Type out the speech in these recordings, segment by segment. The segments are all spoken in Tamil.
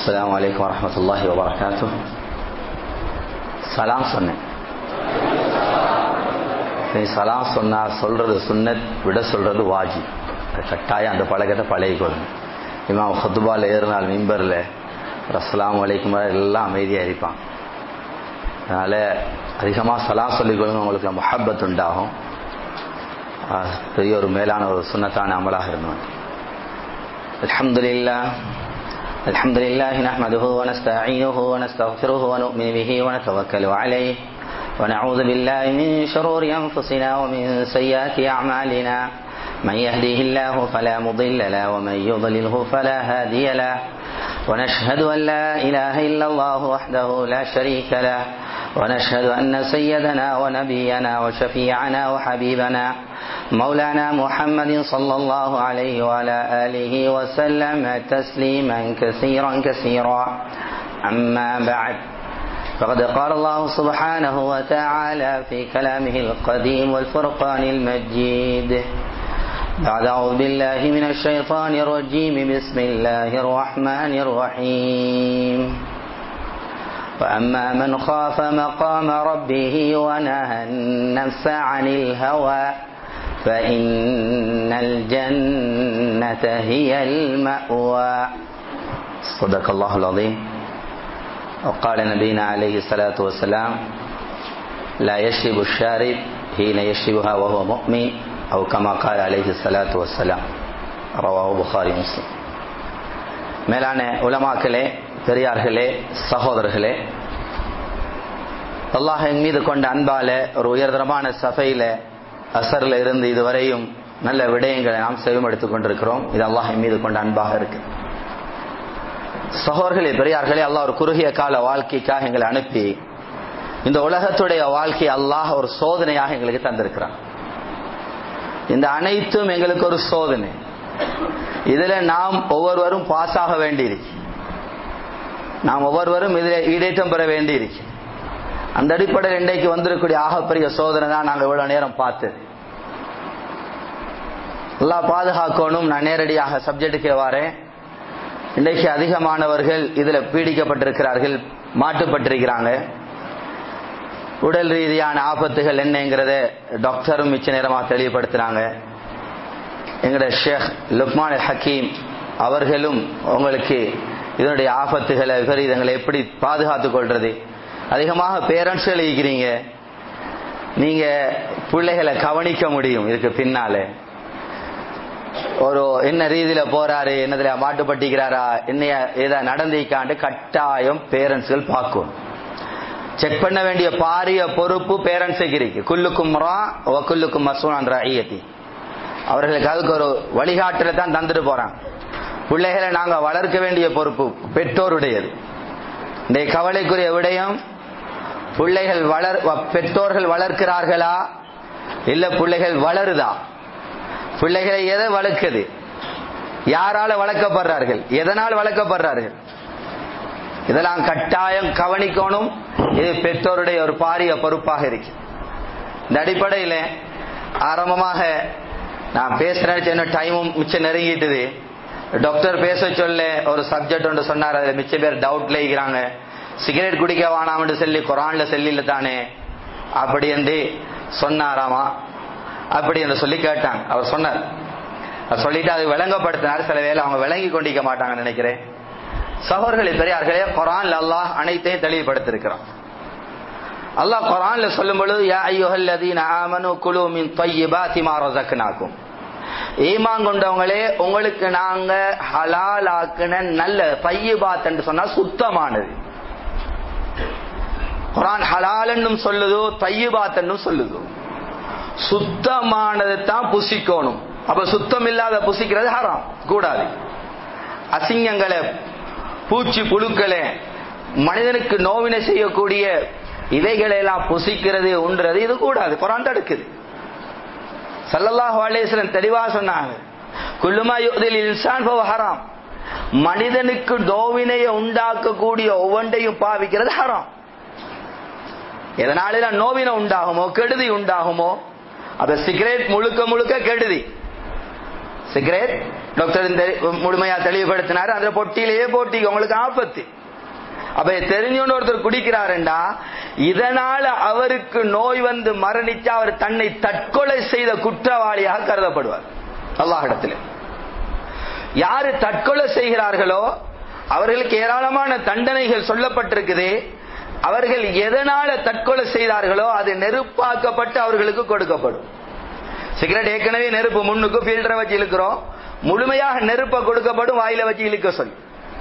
السلام عليكم ورحمة الله وبركاته சலாம் சொன்னேன் நீ சலாம் சொன்னா சொல்றது சுன்னத் விட சொல்றது வாஜி கட்டாயம் அந்த பழக்கத்தை பழகிக்கொள்ளுங்க இமாம் ஹத்துபால் ஏறினால் மிம்பரில் அஸ்லாம் வலைக்கும் எல்லாம் அமைதியாக இருப்பான் அதனால் அதிகமாக சலாம் சொல்லிக்கொள்ளுங்க உங்களுக்கு மொஹப்பத் உண்டாகும் பெரிய ஒரு மேலான ஒரு சுண்ணத்தான அமலாக இருந்தோம் அல்ஹம்துலில்லாஹ் الحمد لله نحمده ونستعينه ونستغفره ونؤمن به ونتوكل عليه ونعوذ بالله من شرور أنفسنا ومن سيئات أعمالنا من يهديه الله فلا مضل له ومن يضلله فلا هادي له ونشهد أن لا إله إلا الله وحده لا شريك له ونشهد أن سيدنا ونبينا وشفيعنا وحبيبنا مولانا محمد صلى الله عليه وعلى آله وسلم تسليما كثيرا كثيرا أما بعد فقد قال الله سبحانه وتعالى في كلامه القديم والفرقان المجيد بعد أعوذ بالله من الشيطان الرجيم بسم الله الرحمن الرحيم وأما من خاف مقام ربه ونهى النفس عن الهوى فإن الجنة هي المأوى صدق الله العظيم وقال نبينا عليه الصلاة والسلام لا يشرب الشارب حين يشربها وهو مؤمن أو كما قال عليه الصلاة والسلام رواه بخاري مسلم மேலான உலமாக்களே பெரியார்களே சகோதரர்களே அல்லாஹ் என் மீது கொண்ட அன்பால ஒரு உயர்தரமான சபையில அசர்ல இருந்து இதுவரையும் நல்ல விடயங்களை நாம் செவிமடுத்துக் கொண்டிருக்கிறோம் இது அல்லாஹ் என் மீது கொண்ட அன்பாக இருக்கு சகோதர்களே பெரியார்களே அல்லாஹ் ஒரு குறுகிய கால வாழ்க்கைக்காக எங்களை அனுப்பி இந்த உலகத்துடைய வாழ்க்கை அல்லாஹ் ஒரு சோதனையாக எங்களுக்கு தந்திருக்கிறான் இந்த அனைத்தும் எங்களுக்கு ஒரு சோதனை இதுல நாம் ஒவ்வொருவரும் பாஸ் ஆக வேண்டியிருக்கு நாம் ஒவ்வொருவரும் இதில் ஈடேற்றம் பெற வேண்டியிருக்கு அந்த அடிப்படையில் இன்றைக்கு வந்திருக்கக்கூடிய ஆகப்பெரிய சோதனை தான் நாங்கள் இவ்வளவு நேரம் பார்த்தது எல்லாம் பாதுகாக்கணும் நான் நேரடியாக சப்ஜெக்டுக்கே வரேன் இன்றைக்கு அதிகமானவர்கள் இதுல பீடிக்கப்பட்டிருக்கிறார்கள் மாட்டுப்பட்டிருக்கிறாங்க உடல் ரீதியான ஆபத்துகள் என்னங்கிறத டாக்டரும் மிச்ச நேரமாக தெளிவுபடுத்தினாங்க எங்களோட ஷேக் லுக்மான் ஹக்கீம் அவர்களும் உங்களுக்கு இதனுடைய ஆபத்துகளை விபரீதங்களை எப்படி பாதுகாத்துக் கொள்றது அதிகமாக பேரண்ட்ஸ்கள் இருக்கிறீங்க நீங்க பிள்ளைகளை கவனிக்க முடியும் இதுக்கு பின்னால ஒரு என்ன ரீதியில போறாரு என்னதுல மாட்டுப்பட்டிக்கிறாரா என்னைய ஏதா நடந்திக்காண்டு கட்டாயம் பேரண்ட்ஸ்கள் பார்க்கும் செக் பண்ண வேண்டிய பாரிய பொறுப்பு பேரண்ட்ஸுக்கு இருக்கு குல்லுக்கும் குல்லுக்கும் மசூன் ஐயத்தி அவர்களுக்கு அதுக்கு ஒரு வழிகாட்டுல தான் தந்துட்டு போறாங்க பிள்ளைகளை நாங்க வளர்க்க வேண்டிய பொறுப்பு பெற்றோருடையது இந்த கவலைக்குரிய விடயம் பிள்ளைகள் வளர் பெற்றோர்கள் வளர்க்கிறார்களா இல்ல பிள்ளைகள் வளருதா பிள்ளைகளை எதை வளர்க்குது யாரால வளர்க்கப்படுறார்கள் எதனால் வளர்க்கப்படுறார்கள் இதெல்லாம் கட்டாயம் கவனிக்கணும் இது பெற்றோருடைய ஒரு பாரிய பொறுப்பாக இருக்கு இந்த அடிப்படையில் ஆரம்பமாக நான் பேசுறேன் சின்ன டைமும் மிச்சம் நெருங்கிட்டுது டாக்டர் பேச சொல்ல ஒரு சப்ஜெக்ட் ஒன்று சொன்னார் அதுல மிச்ச பேர் டவுட்ல இருக்கிறாங்க சிகரெட் குடிக்க வேணாம்னு சொல்லி குரான்ல செல்லில தானே அப்படி என்று சொன்னாராமா அப்படி என்று சொல்லி கேட்டாங்க அவர் சொன்னார் சொல்லிட்டு அது விளங்கப்படுத்தினார் சில வேலை அவங்க விளங்கி கொண்டிருக்க மாட்டாங்கன்னு நினைக்கிறேன் சகோதரர்களே பெரியார்களே குரான் அல்லாஹ் அனைத்தையும் தெளிவுபடுத்திருக்கிறான் அல்லாஹ் குரான்ல சொல்லும் பொழுது யா ஐயோஹல்லதீன ஆமனு குலு மின் தொய்யிபாத்தி மா ரஸக்னாக்கும் ஈமான் கொண்டவங்களே உங்களுக்கு நாங்க ஹலால் ஆக்குன நல்ல பையபாத் என்று சொன்னா சுத்தமானது குரான் ஹலால் என்னும் சொல்லுதோ தையபாத் என்னும் சொல்லுதோ சுத்தமானது தான் புசிக்கணும் அப்ப சுத்தம் இல்லாத புசிக்கிறது ஹராம் கூடாது அசிங்கங்களை பூச்சி புழுக்களை மனிதனுக்கு நோவினை செய்யக்கூடிய இவைகளை எல்லாம் புசிக்கிறது உண்றது இது கூடாது குரான் தடுக்குது சல்லல்லாஹு அலேஸ்வரன் தெளிவா சொன்னாங்க குல்லுமா யுதில் இன்சான் ஹராம் மனிதனுக்கு நோவினையை உண்டாக்கக்கூடிய ஒவ்வொன்றையும் பாவிக்கிறது ஹராம் எதனால நோவினை உண்டாகுமோ கெடுதி உண்டாகுமோ அப்ப சிகரெட் முழுக்க முழுக்க கெடுதி சிகரெட் டாக்டர் இந்த முழுமையா தெளிவுபடுத்தினாரு அதுல பொட்டியிலேயே போட்டி உங்களுக்கு ஆபத்து அப்ப தெரிஞ்சோன்னு ஒருத்தர் குடிக்கிறாருண்டா இதனால அவருக்கு நோய் வந்து மரணிச்சா அவர் தன்னை தற்கொலை செய்த குற்றவாளியாக கருதப்படுவார் அல்லாஹிடத்தில் யாரு தற்கொலை செய்கிறார்களோ அவர்களுக்கு ஏராளமான தண்டனைகள் சொல்லப்பட்டிருக்குது அவர்கள் எதனால தற்கொலை செய்தார்களோ அது நெருப்பாக்கப்பட்டு அவர்களுக்கு கொடுக்கப்படும் சிகரெட் ஏற்கனவே நெருப்பு முன்னுக்கு ஃபில்டரை வச்சு இழுக்கிறோம் முழுமையாக நெருப்பை கொடுக்கப்படும் வாயில வச்சு இழுக்க சொல்லி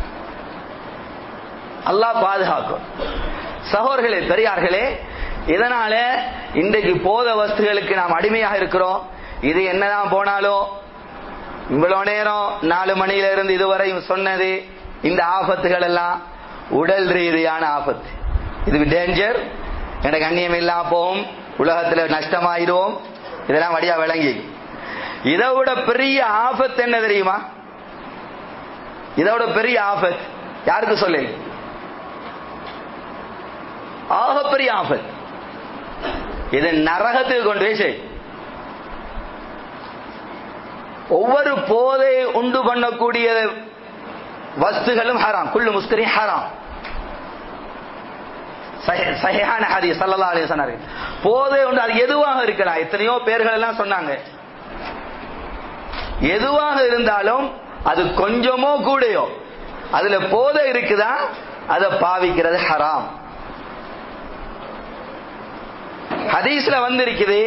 அல்லாஹ் பாதுகாக்கும் சகோதர்களே பெரியார்களே இதனால இன்றைக்கு போத வஸ்துகளுக்கு நாம் அடிமையாக இருக்கிறோம் இது என்னதான் போனாலும் இவ்வளவு நேரம் நாலு மணியில இருந்து இதுவரையும் சொன்னது இந்த ஆபத்துகள் எல்லாம் உடல் ரீதியான ஆபத்து இது டேஞ்சர் எனக்கு அந்நியம் இல்லாம போகும் உலகத்துல நஷ்டமாயிடுவோம் இதெல்லாம் வழியா விளங்கி இதை விட பெரிய ஆபத்து என்ன தெரியுமா இதோட பெரிய ஆபத் யாருக்கு சொல்லு ஆகப்பெரிய ஆபத் இது நரகத்துக்கு கொண்டு போய் செய் ஒவ்வொரு போதை உண்டு பண்ணக்கூடிய வஸ்துகளும் ஹராம் குள்ளு முஸ்கரி ஹராம் சஹிஹான ஹதீஸ் ஸல்லல்லாஹு அலைஹி வஸல்லம் போதை உண்டு அது எதுவாக இருக்கலாம் எத்தனையோ பேர்கள் எல்லாம் சொன்னாங்க எதுவாக இருந்தாலும் அது கொஞ்சமோ கூடயோ அதுல போதை இருக்குதா அதை பாவிக்கிறது ஹராம் ஹதீஸ்ல வந்திருக்குது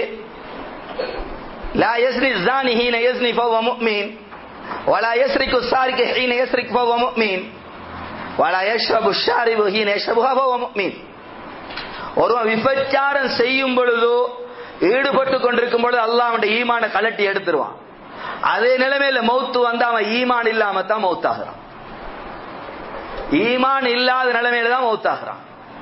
لا يسري الزاني حين يزني فهو مؤمن ولا يسرق السارق حين يسرق فهو مؤمن ولا يشرب الشارب حين يشربها فهو مؤمن ஒருவன் விபச்சாரம் செய்யும் பொழுதோ ஈடுபட்டு கொண்டிருக்கும் பொழுது அல்லாஹ் அவன் ஈமான கலட்டி எடுத்துருவான் அதே நிலைமையில மௌத்து வந்து அவன் ஈமான் இல்லாம தான் மௌத்தாகிறான் ஈமான் இல்லாத நிலைமையில தான் மௌத்தாகிறான்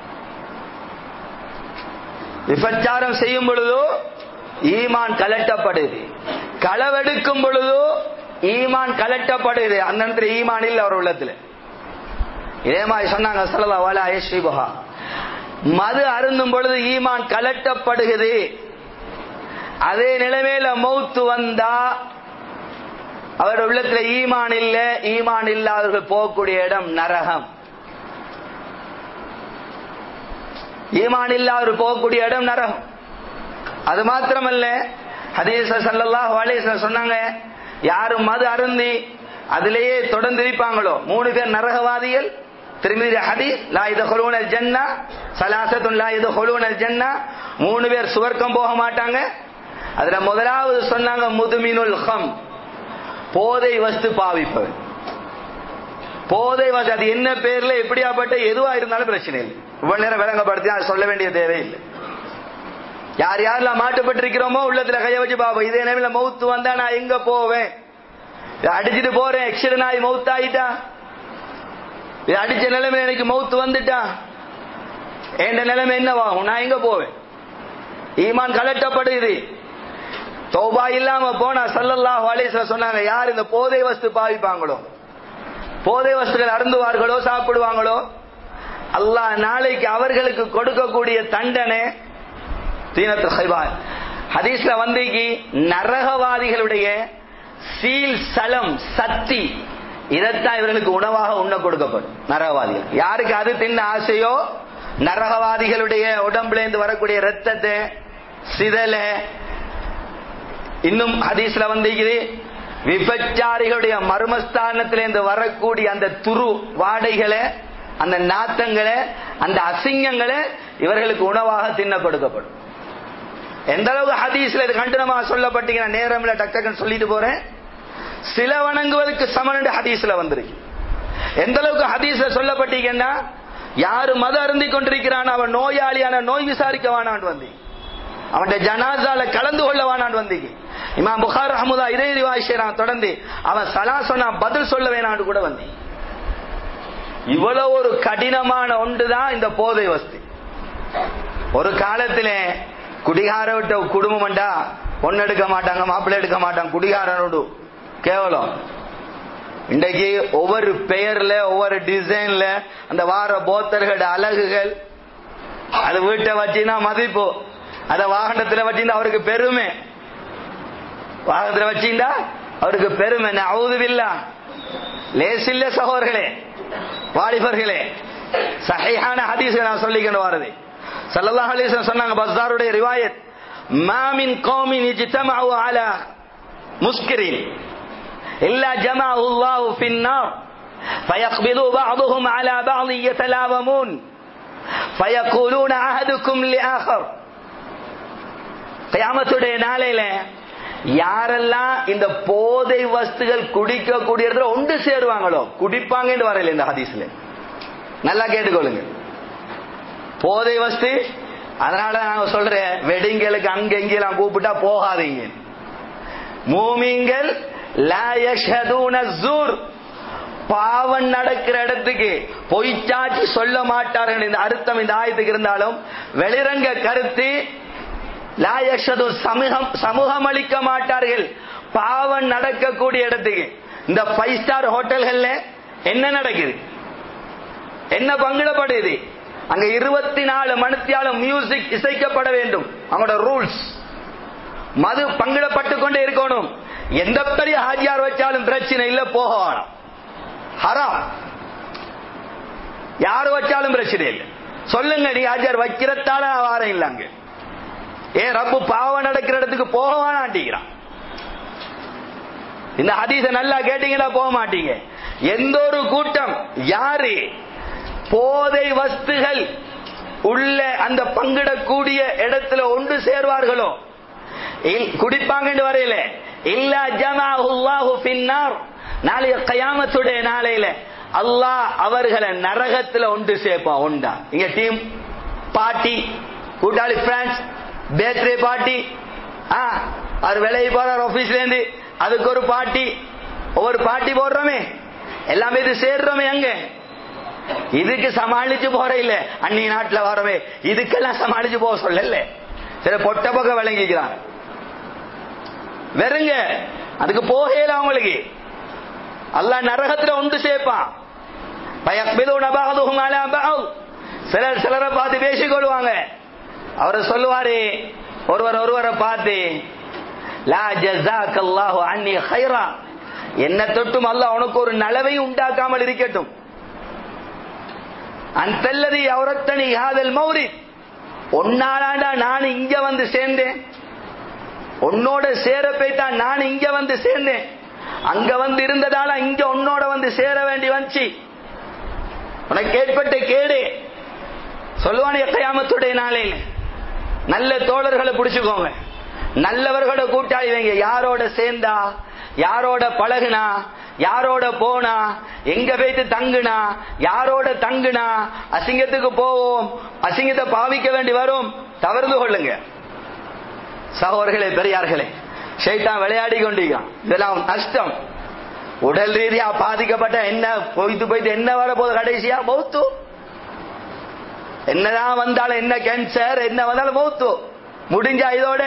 விபச்சாரம் செய்யும் பொழுதோ ஈமான் கலட்டப்படுது களவெடுக்கும் பொழுதோ ஈமான் கலட்டப்படுது அந்த நேரத்தில் ஈமான் இல்ல அவர் உள்ளத்துல இதே மாதிரி சொன்னாங்க சல்லா வாலா ஐஸ்ரீபஹா மது அருந்தும் பொழுது ஈமான் கலட்டப்படுகிறது அதே நிலைமையில மௌத்து வந்தா அவர் உள்ளத்துல ஈமான் இல்ல ஈமான் இல்லாதவர்கள் போகக்கூடிய இடம் நரகம் ஈமான் இல்லாதவர் போகக்கூடிய இடம் நரகம் அது மாத்திரமல்ல ஹதீஸ் சல்லல்லாஹு அலைஹி சொன்னாங்க யாரும் மது அருந்தி அதிலேயே தொடர்ந்து இருப்பாங்களோ மூணு பேர் நரகவாதிகள் திருமதி ஹதீஸ் லா இது ஹொலூனல் ஜன்னா சலாசத்துன் லா இது ஹொலூனல் ஜன்னா மூணு பேர் சுவர்க்கம் போக மாட்டாங்க அதுல முதலாவது சொன்னாங்க முதுமினுல் ஹம் போதை வஸ்து பாவிப்பவர் போதை வஸ்து அது என்ன பேர்ல எப்படியாப்பட்ட எதுவா இருந்தாலும் பிரச்சனை இல்லை இவ்வளவு நேரம் விளங்கப்படுத்தி அதை சொல்ல வேண்டிய தேவையில்லை யார் யாரெல்லாம் மாட்டுப்பட்டிருக்கிறோமோ உள்ளத்துல கைய வச்சு பாப்போம் இதே நேரம் மவுத்து வந்தா நான் எங்க போவேன் அடிச்சுட்டு போறேன் எக்ஸிடென்ட் ஆகி மவுத் ஆயிட்டா அடிச்ச நிலைமை எனக்கு மவுத்து வந்துட்டா என் நிலைமை என்னவாகும் நான் எங்க போவேன் ஈமான் கலட்டப்படுது தௌபா இல்லாம போனா சல்லல்லாஹு அலைஹி சொன்னாங்க யார் இந்த போதை வஸ்து பாவிப்பாங்களோ போதை வஸ்துகள் அருந்துவார்களோ சாப்பிடுவாங்களோ அல்லாஹ் நாளைக்கு அவர்களுக்கு கொடுக்கக்கூடிய தண்டனை தீனத்து ஹைபான் ஹதீஸ்ல வந்தீங்க நரகவாதிகளுடைய சீல் சலம் சக்தி இதைத்தான் இவர்களுக்கு உணவாக உண்ண கொடுக்கப்படும் நரகவாதிகள் யாருக்கு அது தின்ன ஆசையோ நரகவாதிகளுடைய உடம்புல இருந்து வரக்கூடிய ரத்தத்தை சிதல இன்னும் ஹதீஸ்ல வந்திருக்குது விபச்சாரிகளுடைய மர்மஸ்தானத்திலிருந்து வரக்கூடிய அந்த துரு வாடைகளை அந்த நாத்தங்களை அந்த அசிங்கங்களை இவர்களுக்கு உணவாக தின்ன கொடுக்கப்படும் எந்த அளவுக்கு ஹதீஸ்ல இது கண்டனமா சொல்லப்பட்டீங்கன்னா நேரம்ல டக்கு சொல்லிட்டு போறேன் சில வணங்குவதற்கு சமன் ஹதீஸ்ல வந்திருக்கு எந்த அளவுக்கு ஹதீஸ்ல சொல்லப்பட்டீங்கன்னா யாரு மத அருந்தி கொண்டிருக்கிறான் அவன் நோயாளியான நோய் விசாரிக்க வானான் வந்தி அவன் ஜனாசால கலந்து கொள்ள வானான் வந்தீங்க இமாம் புகார் அஹமுதா இதே ரிவாய்ஷரான் தொடர்ந்து அவன் சலா சொன்னா பதில் சொல்ல வேணான்னு கூட வந்தி இவ்வளவு ஒரு கடினமான ஒன்றுதான் இந்த போதை வஸ்து ஒரு காலத்துல குடிகார விட்ட குடும்பம்டா பொண்ணு எடுக்க மாட்டாங்க மாப்பிள்ளை எடுக்க மாட்டாங்க குடிகாரனோடு கேவலம் இன்றைக்கு ஒவ்வொரு பெயர்ல ஒவ்வொரு டிசைன்ல அந்த வார போத்தர்களோட அழகுகள் அது வீட்டை வச்சுன்னா மதிப்பு அத வாகனத்துல வச்சிருந்தா அவருக்கு பெருமை வாகனத்துல வச்சிருந்தா அவருக்கு பெருமை அவுதுவில்லா லேசில்ல சகோதரர்களே வாலிபர்களே சஹையான ஹதீஸ் நான் சொல்லிக்கணும் வருது சல்லல்லாஹு அலைஹி வஸல்லம் சொன்னாங்க பஸ்தாருடைய ரிவாயத் ما من قوم اجتمعوا على مسكر إلا جمعه الله في النار فيقبض بعضهم على بعض يتلاومون فيقولون عهدكم لآخر கயாமத்துடைய நாளையில யாரெல்லாம் இந்த போதை வஸ்துகள் குடிக்க கூடிய இடத்துல ஒன்று சேருவாங்களோ குடிப்பாங்கன்னு வரையில இந்த ஹதீஸ்ல நல்லா கேட்டுக்கொள்ளுங்க போதை வஸ்து அதனால நாங்க சொல்றேன் வெடிங்களுக்கு அங்க எங்கெல்லாம் கூப்பிட்டா போகாதீங்க மூமிங்கள் லா யஷ்ஹதூன ஸூர் பாவம் நடக்கிற இடத்துக்கு பொய்ச்சாட்சி சொல்ல மாட்டார்கள் இந்த அர்த்தம் இந்த ஆயத்துக்கு இருந்தாலும் வெளிரங்க கருத்து லா யஷ்ஹது சமூகம் சமூகம் அளிக்க மாட்டார்கள் பாவம் நடக்கக்கூடிய இடத்துக்கு இந்த ஃபைவ் ஸ்டார் ஹோட்டல்கள்ல என்ன நடக்குது என்ன பங்கிடப்படுது அங்க இருபத்தி நாலு மணித்தியாலும் மியூசிக் இசைக்கப்பட வேண்டும் அவங்களோட ரூல்ஸ் மது பங்கிடப்பட்டு கொண்டே இருக்கணும் எந்த பெரிய ஹாஜியார் வச்சாலும் பிரச்சனை இல்ல போக வேணாம் ஹராம் யார் வச்சாலும் பிரச்சனை இல்லை சொல்லுங்க நீ ஹாஜியார் வைக்கிறதால வாரம் இல்ல அங்க ஏ ரப்பு பாவம் நடக்கிற இடத்துக்கு போக வேணாண்டிக்கிறான் இந்த ஹதீஸ நல்லா கேட்டீங்கன்னா போக மாட்டீங்க எந்த ஒரு கூட்டம் யாரு போதை வஸ்துகள் உள்ள அந்த பங்கிடக்கூடிய இடத்துல ஒன்று சேர்வார்களோ குடிப்பாங்கன்னு வரையில இல்ல ஜமாஹுல்லாஹு பின்னார் நாளைய கயாமத்துடைய நாளையில அல்லாஹ் அவர்களை நரகத்துல ஒன்று சேர்ப்பான் உண்டா இங்க டீம் பார்ட்டி கூட்டாளி பிரான்ஸ் பேர்த்டே பார்ட்டி அவர் விலையை போறார் ஆபீஸ்ல இருந்து அதுக்கு ஒரு பார்ட்டி ஒவ்வொரு பார்ட்டி போடுறோமே எல்லாமே இது சேர்றோமே அங்க இதுக்கு சமாளிச்சு போற இல்ல அன்னி நாட்டுல வரவே இதுக்கெல்லாம் சமாளிச்சு போக சொல்லல சில பொட்ட பக்கம் விளங்கிக்கிறான் வெறுங்க அதுக்கு போகல அவங்களுக்கு அல்ல நரகத்துல ஒன்று சேர்ப்பான் சிலர் சிலரை பார்த்து பேசிக் கொள்வாங்க அவரை சொல்லுவாரு ஒருவர் ஒருவரை பார்த்து லா ஜஸாக் அல்லாஹு அன்னி ஹைரா என்ன தொட்டும் அல்லாஹ் உனக்கு ஒரு நலவை உண்டாக்காமல் இருக்கட்டும் அந்தல்லது அவரத்தனி ஹாதல் மௌரி ஒன்னாலாண்டா நான் இங்க வந்து சேர்ந்தேன் உன்னோட சேர போய்தான் நான் இங்க வந்து சேர்ந்தேன் அங்க வந்து இருந்ததால இங்க உன்னோட வந்து சேர வேண்டி வந்துச்சு உனக்கு ஏற்பட்ட கேடு சொல்லுவானே கயாமத்துடைய நாளையில் நல்ல தோழர்களை பிடிச்சுக்கோங்க நல்லவர்களோட கூட்டாளி வைங்க யாரோட சேர்ந்தா யாரோட பழகுனா யாரோட போனா எங்க போயிட்டு தங்குனா யாரோட தங்குனா அசிங்கத்துக்கு போவோம் அசிங்கத்தை பாவிக்க வேண்டி வரும் தவறுது கொள்ளுங்க சகோதரர்களே பெரியார்களே ஷைத்தான் விளையாடி கொண்டிருக்கான் இதெல்லாம் நஷ்டம் உடல் ரீதியா பாதிக்கப்பட்ட என்ன போய்த்து போய்த்து என்ன வர போகுது கடைசியா மௌத்து என்னதான் வந்தாலும் என்ன கேன்சர் என்ன வந்தாலும் மௌத்து முடிஞ்சா இதோட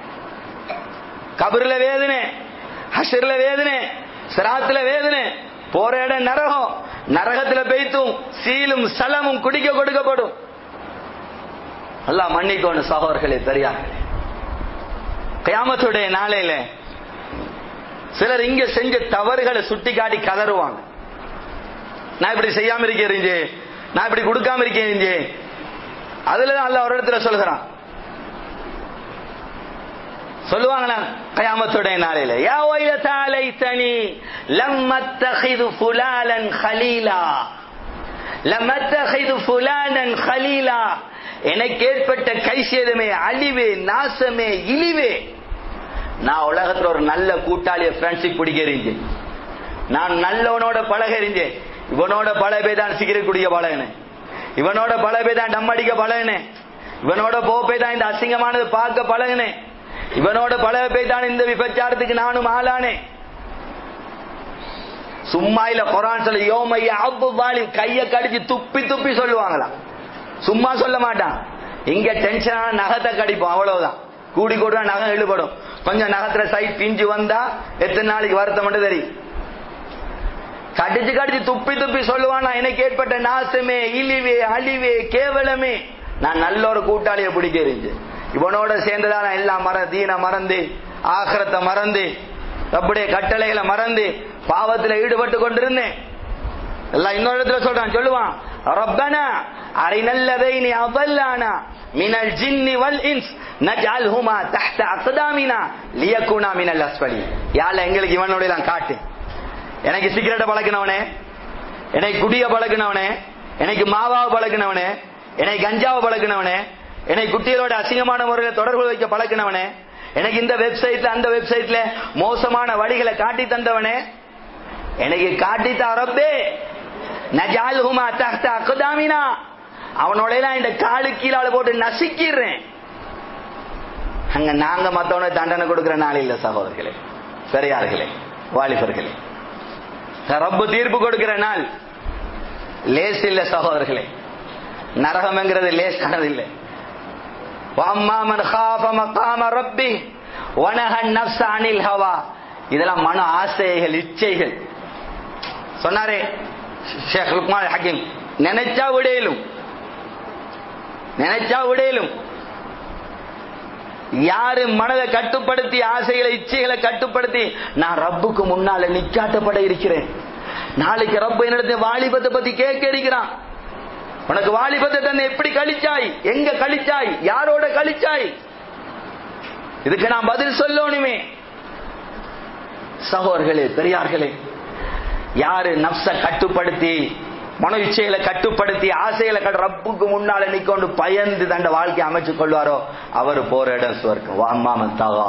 கபர்ல வேதனை ஹஷர்ல வேதனை சிராத்துல வேதனை போற இடம் நரகம் நரகத்துல பெய்த்தும் சீலும் சலமும் குடிக்க கொடுக்கப்படும் எல்லாம் மன்னிக்கோணும் சகோதரர்களே பெரியார்களே கயாமத்துடைய நாளையில சிலர் இங்க செஞ்ச தவறுகளை சுட்டி காட்டி கதறுவாங்க நான் இப்படி செய்யாம இருக்கேன் நான் இப்படி கொடுக்காம இருக்கேன் அதுலதான் அல்ல ஒரு இடத்துல சொல்கிறான் சொல்லுவாங்களா கயாமத்துடைய நாளையில யா ஒய்லதா லைத்தனி லம் அத்தகிது ஃபுலாலன் ஹலீலா லம் அத்தகிது ஃபுலானன் ஹலீலா எனக்கு ஏற்பட்ட கைசேதமே அழிவே நாசமே இழிவே நான் உலகத்துல ஒரு நல்ல கூட்டாளிய ஃப்ரெண்ட்ஷிப் பிடிக்கிறீங்க நான் நல்லவனோட பழகிறீங்க இவனோட பல பேர் தான் சிகரெட் குடிக்க பழகினேன் இவனோட பல பேர் தான் டம் அடிக்க பழகினேன் இவனோட போப்பே தான் இந்த அசிங்கமானது பார்க்க பழகினேன் இவனோட பல பேர் தான் இந்த விபச்சாரத்துக்கு நானும் ஆளானேன் சும்மா இல்ல குரான் சொல்ல யோமைய அப்பு வாலிம் கைய கடிச்சு துப்பி துப்பி சொல்லுவாங்களாம் சும்மா சொல்ல மாட்டான் இங்க டென்ஷனான நகத்தை கடிப்போம் அவ்வளவுதான் கூடி கூட நகம் இழுபடும் கொஞ்சம் நகத்துல சைட் பிஞ்சு வந்தா எத்தனை நாளைக்கு வருத்தம் மட்டும் தெரியும் கடிச்சு கடிச்சு துப்பி துப்பி சொல்லுவானா எனக்கு ஏற்பட்ட நாசமே இழிவே அழிவே கேவலமே நான் நல்ல ஒரு கூட்டாளிய பிடிக்க இவனோட சேர்ந்ததா நான் எல்லாம் மற தீன மறந்து ஆக்கிரத்தை மறந்து ரப்புடைய கட்டளைகளை மறந்து பாவத்தில் ஈடுபட்டு கொண்டிருந்தேன் எல்லாம் இன்னொரு இடத்துல சொல்றான் சொல்லுவான் ரப்பனா அரிநல்லதைனி அவல்லானா மினல் ஜின்னி வல் இன்ஸ் நஜ்அல்ஹுமா தஹ்த அக்தாமினா லியகுனா மினல் அஸ்ஃபலி யால எங்களுக்கு இவனோட எல்லாம் காட்டு எனக்கு சிகரெட்டை பழக்கினவனே எனக்கு குடிய பழக்கினவனே எனக்கு மாவாவை பழக்கினவனே எனக்கு கஞ்சாவை பழக்கினவனே எனக்கு குட்டிகளோட அசிங்கமான முறையில் தொடர்பு வைக்க பழக்கினவனே எனக்கு இந்த வெப்சைட்ல அந்த வெப்சைட்ல மோசமான வழிகளை காட்டி தந்தவனே எனக்கு காட்டி தரப்பே நஜால்ஹுமா தஹ்த அக்தாமினா அவனோட எல்லாம் இந்த காலு கீழால போட்டு நசுக்கிறேன் அங்க நாங்க மத்தவன தண்டனை கொடுக்கிற நாள் இல்ல சகோதரர்களே பெரியார்களே வாலிபர்களே ரப்பு தீர்ப்பு கொடுக்கிற நாள் லேஸ் இல்ல சகோதரர்களே நரகம்ங்கிறது லேசானது இல்லை وَأَمَّا مَنْ خَافَ مَقَامَ رَبِّهِ وَنَهَى النَّفْسَ عَنِ الْهَوَى இதெல்லாம் மன ஆசைகள் இச்சைகள் சொன்னாரே ஷேக் லுக்மான் ஹக்கீம் நினைச்சா விடையிலும் நினைச்சா விடையிலும் யாரு மனதை கட்டுப்படுத்தி ஆசைகளை இச்சைகளை கட்டுப்படுத்தி நான் ரப்புக்கு முன்னால நிக்காட்டப்பட இருக்கிறேன் நாளைக்கு ரப்பு என்னிடத்தை வாலிபத்தை பத்தி கேட்க இருக்கிறான் உனக்கு வாலிபத்தை தன்னை எப்படி கழிச்சாய் எங்க கழிச்சாய் யாரோட கழிச்சாய் இதுக்கு நான் பதில் சொல்லணுமே சகோதர்களே பெரியார்களே யாரு நப்ச கட்டுப்படுத்தி மன இச்சைகளை கட்டுப்படுத்தி ஆசைகளை கட்டு ரப்புக்கு முன்னால நிக்கொண்டு பயந்து தண்ட வாழ்க்கையை அமைச்சு கொள்வாரோ அவர் போற இடம் சுவர்க்கம் வாமாமன் தகா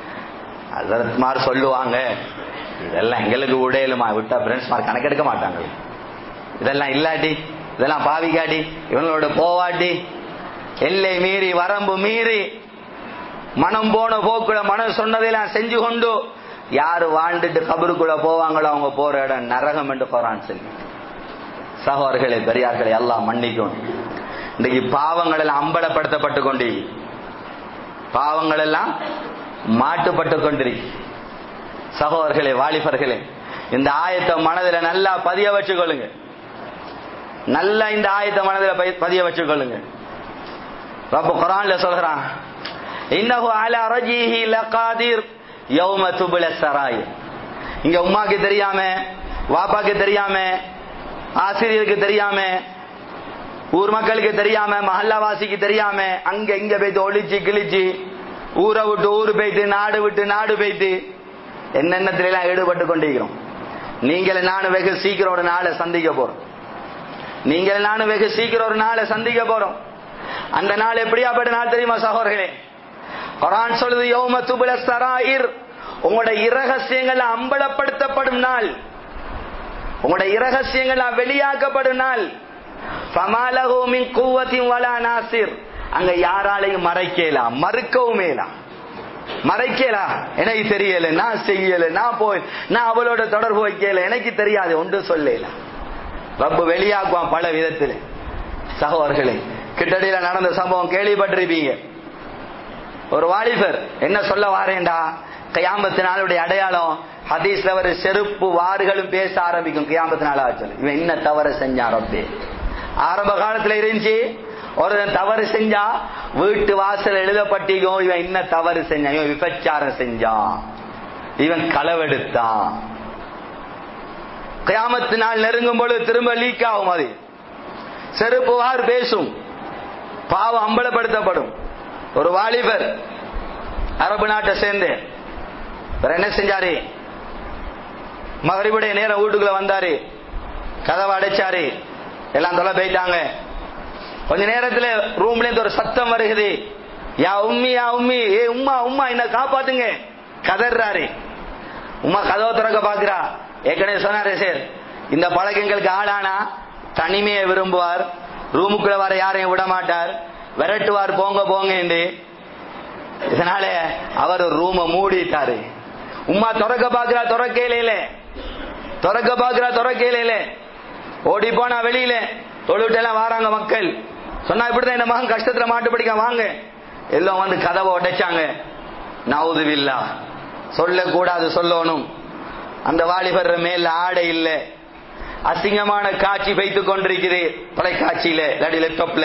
அதற்கு சொல்லுவாங்க இதெல்லாம் எங்களுக்கு உடையலுமா விட்டா ஃப்ரெண்ட்ஸ் மார்க் கணக்கெடுக்க மாட்டாங்க இதெல்லாம் இல்லாட்டி இதெல்லாம் பாவிக்காட்டி இவங்களோட போவாட்டி எல்லை மீறி வரம்பு மீறி மனம் போன போக்குல மனம் சொன்னதையெல்லாம் செஞ்சு கொண்டு யாரு வாழ்ந்துட்டு கபருக்குள்ள போவாங்களோ அவங்க போற இடம் நரகம் என்று போறான் சொல்லி சகோதரர்களே பெரியார்களே எல்லாம் மன்னிக்கும் இன்னைக்கு பாவங்கள் எல்லாம் அம்பலப்படுத்தப்பட்டு கொண்டு பாவங்கள் எல்லாம் மாட்டுப்பட்டு கொண்டிருக்கு சகோதரர்களே வாலிபர்களே இந்த ஆயத்தை மனதில் நல்லா பதிய வச்சுக்கொள்ளுங்க நல்லா இந்த ஆயத்தை மனதில் பதிய வச்சுக்கொள்ளுங்க ரப்ப குரான்ல சொல்றான் இன்னஹு அலா ரஜீஹி லகாதிர் யௌம துபுல சராய் இங்க உமாக்கு தெரியாம வாப்பாக்கு தெரியாம ஆசிரியருக்கு தெரியாம ஊர் மக்களுக்கு தெரியாம மஹல்லாவாசிக்கு தெரியாம அங்க இங்க போயிட்டு ஒளிச்சு கிழிச்சு ஊரை விட்டு ஊரு போயிட்டு நாடு விட்டு நாடு போயிட்டு என்னென்னத்துல எல்லாம் ஈடுபட்டு கொண்டிருக்கிறோம் நீங்கள் நானும் வெகு சீக்கிரம் ஒரு நாளை சந்திக்க போறோம் நீங்கள் நானும் வெகு சீக்கிரம் ஒரு நாளை சந்திக்க போறோம் அந்த நாள் எப்படியாப்பட்ட நாள் தெரியுமா சகோதரர்களே குரான் சொல்லுது யௌம துபுல சராயிர் உங்களோட இரகசியங்கள் அம்பலப்படுத்தப்படும் நாள் உங்களோட இரகசியங்கள் வெளியாக்கப்படும் நாள் சமாலகோமின் கூவத்தின் வலா நாசிர் அங்க யாராலையும் மறைக்கலாம் மறுக்கவும் மேலாம் மறைக்கலாம் எனக்கு தெரியல நான் செய்யல நான் போய் நான் அவளோட தொடர்பு வைக்கல எனக்கு தெரியாது ஒன்று சொல்லல ரப்பு வெளியாக்குவான் பல விதத்தில் சகோதரர்களே கிட்டடியில நடந்த சம்பவம் கேள்விப்பட்டிருப்பீங்க ஒரு வாலிபர் என்ன சொல்ல வாரேண்டா கயாமத்து நாளுடைய அடையாளம் ஹதீஸ்ல ஒரு செருப்பு வாறுகளும் பேச ஆரம்பிக்கும் கியாமத்து நாள் ஆச்சு இவன் என்ன தவறு செஞ்சான் ரப்பே ஆரம்ப காலத்துல இருந்துச்சு ஒரு தவறு செஞ்சா வீட்டு வாசல் எழுதப்பட்டிக்கும் இவன் என்ன தவறு செஞ்சான் இவன் விபச்சாரம் செஞ்சான் இவன் களவெடுத்தான் கியாமத்து நாள் நெருங்கும் பொழுது திரும்ப லீக் ஆகும் அது செருப்பு வார் பேசும் பாவம் அம்பலப்படுத்தப்படும் ஒரு வாலிபர் அரபு நாட்டை சேர்ந்து என்ன செஞ்சாரு மகரிபுடைய நேரம் வீட்டுக்குள்ள வந்தாரு கதவை அடைச்சாரு எல்லாம் தொலை போயிட்டாங்க கொஞ்ச நேரத்துல ரூம்ல இருந்து ஒரு சத்தம் வருகுது யா உம்மி யா உம்மி ஏ உம்மா உம்மா என்ன காப்பாத்துங்க கதறாரு உம்மா கதவை திறக்க பாக்குறா ஏற்கனவே சொன்னாரே சார் இந்த பழக்கங்களுக்கு ஆளானா தனிமையை விரும்புவார் ரூமுக்குள்ள வர யாரையும் விட மாட்டார் விரட்டுவார் போங்க போங்க என்று இதனால அவர் ரூம மூடிட்டாரு உம்மா திறக்க பாக்குறா திறக்கையில திறக்க பாக்குறா திறக்கையில ஓடி போனா வெளியில தொழுவிட்டு எல்லாம் வாராங்க மக்கள் சொன்னா இப்படிதான் இந்த மகன் கஷ்டத்துல மாட்டு படிக்க வாங்க எல்லாம் வந்து கதவை உடைச்சாங்க நவுதுவில்லா சொல்லக்கூடாது சொல்லணும் அந்த வாலிபர் மேல ஆடை இல்ல அசிங்கமான காட்சி வைத்துக் கொண்டிருக்குது தொலைக்காட்சியில இல்லாட்டி லேப்டாப்ல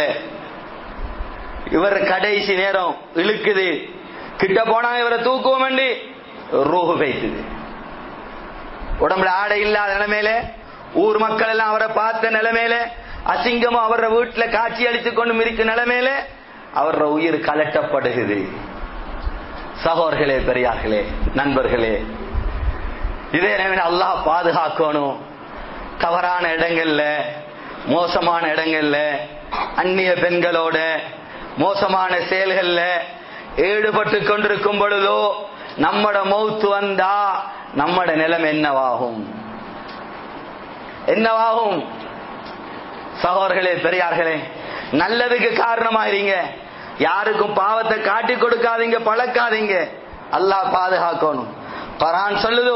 இவர் கடைசி நேரம் இழுக்குது கிட்ட போனா இவரை தூக்குவோம் ரூஹு வைத்தது உடம்புல ஆடை இல்லாத நிலைமையில ஊர் மக்கள் எல்லாம் அவரை பார்த்த நிலைமையில அசிங்கமா அவர வீட்டுல காட்சி அளித்துக் கொண்டு இருக்கும் நிலைமையில அவர உயிர் கலட்டப்படுகிறது சகோர்களே பெரியார்களே நண்பர்களே இதே நிலைமையில அல்லாஹ் பாதுகாக்கணும் தவறான இடங்கள்ல மோசமான இடங்கள்ல அந்நிய பெண்களோட மோசமான செயல்கள்ல ஈடுபட்டு கொண்டிருக்கும் பொழுதோ நம்மட மௌத்து வந்தா நம்மட நிலம் என்னவாகும் என்னவாகும் சகோதரர்களே பெரியார்களே நல்லதுக்கு காரணமாயிருங்க யாருக்கும் பாவத்தை காட்டி கொடுக்காதீங்க பழக்காதீங்க அல்லாஹ் பாதுகாக்கணும் பரான் சொல்லுதோ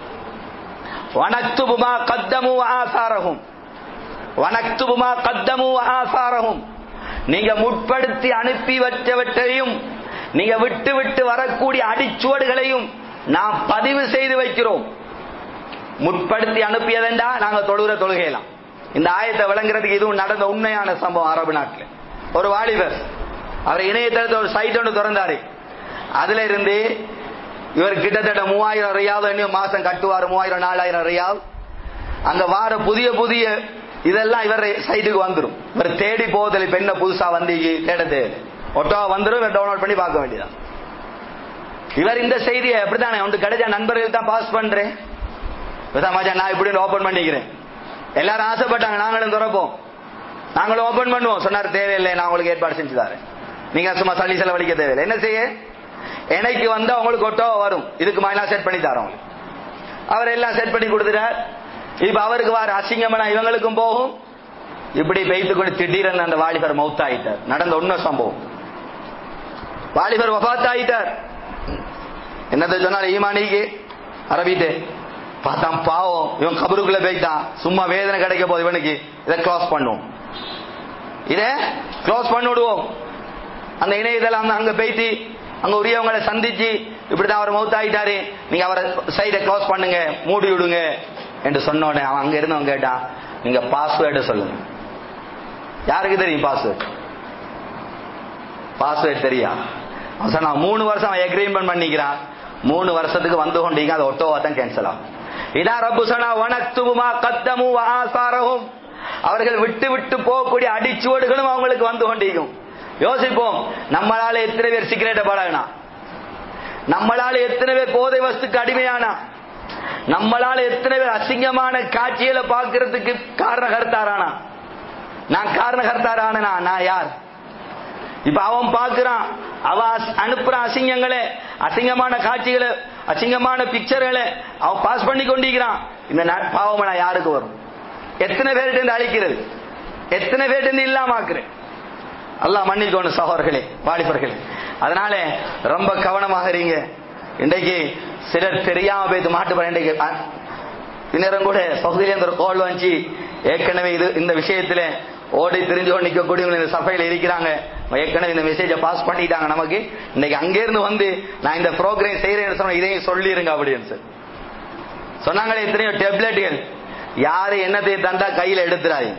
வனக்துபுமா கத்தமு ஆசாரகும் வனக்துபுமா கத்தமு ஆசாரகும் நீங்க முற்படுத்தி அனுப்பி வச்சவற்றையும் நீங்க விட்டு விட்டு வரக்கூடிய அடிச்சுவடுகளையும் நாம் பதிவு செய்து வைக்கிறோம் முற்படுத்தி அனுப்பியதெண்டா நாங்க தொழுகிற தொழுகையலாம் இந்த ஆயத்தை விளங்குறதுக்கு இதுவும் நடந்த உண்மையான சம்பவம் அரபு நாட்டில் ஒரு வாலிபர் அவர் இணையதளத்தில் ஒரு சைட் ஒன்று திறந்தாரு அதுல இருந்து இவர் கிட்டத்தட்ட மூவாயிரம் ரியால் இன்னும் மாசம் கட்டுவார் மூவாயிரம் நாலாயிரம் ரியால் அங்க வார புதிய புதிய இதெல்லாம் இவர் சைட்டுக்கு வந்துடும் இவர் தேடி போவதில் இப்ப என்ன புதுசா வந்து தேட தேவை ஒட்டோவா வந்துடும் இவர் டவுன்லோட் பண்ணி பார்க்க வேண்டியதான் இவர் இந்த செய்தியை எப்படித்தானே ஒன்று கிடைச்ச நண்பர்கள் தான் பாஸ் பண்றேன் மஜா நான் இப்படி ஓபன் பண்ணிக்கிறேன் எல்லாரும் ஆசைப்பட்டாங்க நாங்களும் திறப்போம் நாங்களும் ஓபன் பண்ணுவோம் சொன்னார் தேவையில்லை நான் உங்களுக்கு ஏற்பாடு செஞ்சு தரேன் நீங்க சும்மா சளி செலவழிக்க தேவையில்லை என்ன செய்ய எனக்கு வந்தா உங்களுக்கு ஒட்டோ வரும் இதுக்கு மாதிரி செட் பண்ணி தரோம் அவர் எல்லாம் செட் பண்ணி கொடுத்துட்டார் இப்ப அவருக்கு வார அசிங்கமனா இவங்களுக்கும் போகும் இப்படி பெய்து கொண்டு திடீரென அந்த வாலிபர் மௌத்தாயிட்டார் நடந்த உண்மை சம்பவம் வாலிபர் வபாத்தாயிட்டார் என்னத்தை சொன்னார் ஈமானிக்கு அரபிட்டு பார்த்தான் பாவம் இவன் கபருக்குள்ள போய்த்தான் சும்மா வேதனை கிடைக்க போது இவனுக்கு இதை க்ளோஸ் பண்ணுவோம் இத க்ளோஸ் பண்ணி விடுவோம் அந்த இணையதளம் அங்க போயிட்டு அங்க உரியவங்களை சந்திச்சு இப்படிதான் அவர் மவுத் ஆயிட்டாரு நீங்க அவரை சைடை க்ளோஸ் பண்ணுங்க மூடி விடுங்க என்று சொன்னோடனே அவன் அங்க இருந்தவன் கேட்டான் நீங்க பாஸ்வேர்டு சொல்லுங்க யாருக்கு தெரியும் பாஸ்வேர்டு பாஸ்வேர்டு தெரியா அவன் சொன்னா மூணு வருஷம் அவன் எக்ரிமெண்ட் பண்ணிக்கிறான் மூணு வருஷத்துக்கு வந்து கொண்டீங்க அது ஒட்டோவா தான் கேன்சல் ஆகும் இதா ரப்பு சொன்னா வனத்துமா கத்தமு ஆசாரகும் அவர்கள் விட்டு விட்டு போகக்கூடிய அடிச்சுவடுகளும் அவங்களுக்கு வந்து கொண்டிருக்கும் யோசிப்போம் நம்மளால எத்தனை பேர் சிகரெட்டை பழகினா நம்மளால எத்தனை பேர் போதை வஸ்துக்கு அடிமையானா நம்மளால எத்தனை பேர் அசிங்கமான காட்சிகளை பார்க்கறதுக்கு காரணகர்த்தாரானா நான் காரணகர்த்தாரானா நான் யார் இப்ப அவன் பாக்குறான் அவ அனுப்புறான் அசிங்கங்களே அசிங்கமான காட்சிகளை அசிங்கமான பிக்சர்களை அவன் பாஸ் பண்ணி கொண்டிருக்கிறான் இந்த பாவம் நான் யாருக்கு வரும் எத்தனை பேர்கிட்ட அழிக்கிறது எத்தனை பேர்கிட்ட இல்லாம ஆக்குறேன் அல்லாஹ் மன்னிக்கணும் சகோதரர்களே வாலிபர்களே அதனால ரொம்ப கவனமாக இருங்க இன்றைக்கு சிலர் தெரியாம போய் மாட்டு இன்றைக்கு இந்நேரம் கூட பகுதியில ஒரு கோல் வந்துச்சு ஏற்கனவே இது இந்த விஷயத்துல ஓடி தெரிஞ்சு கொண்டு நிற்கக்கூடியவங்க இந்த சபையில இருக்கிறாங்க ஏற்கனவே இந்த மெசேஜை பாஸ் பண்ணிட்டாங்க நமக்கு இன்னைக்கு அங்கே இருந்து வந்து நான் இந்த ப்ரோக்ராம் செய்யறேன்னு சொன்ன இதையும் சொல்லிருங்க அப்படின்னு சார் சொன்னாங்களே எத்தனையோ டெப்லெட்டுகள் யாரு என்னத்தையும் தந்தா கையில எடுத்துறாங்க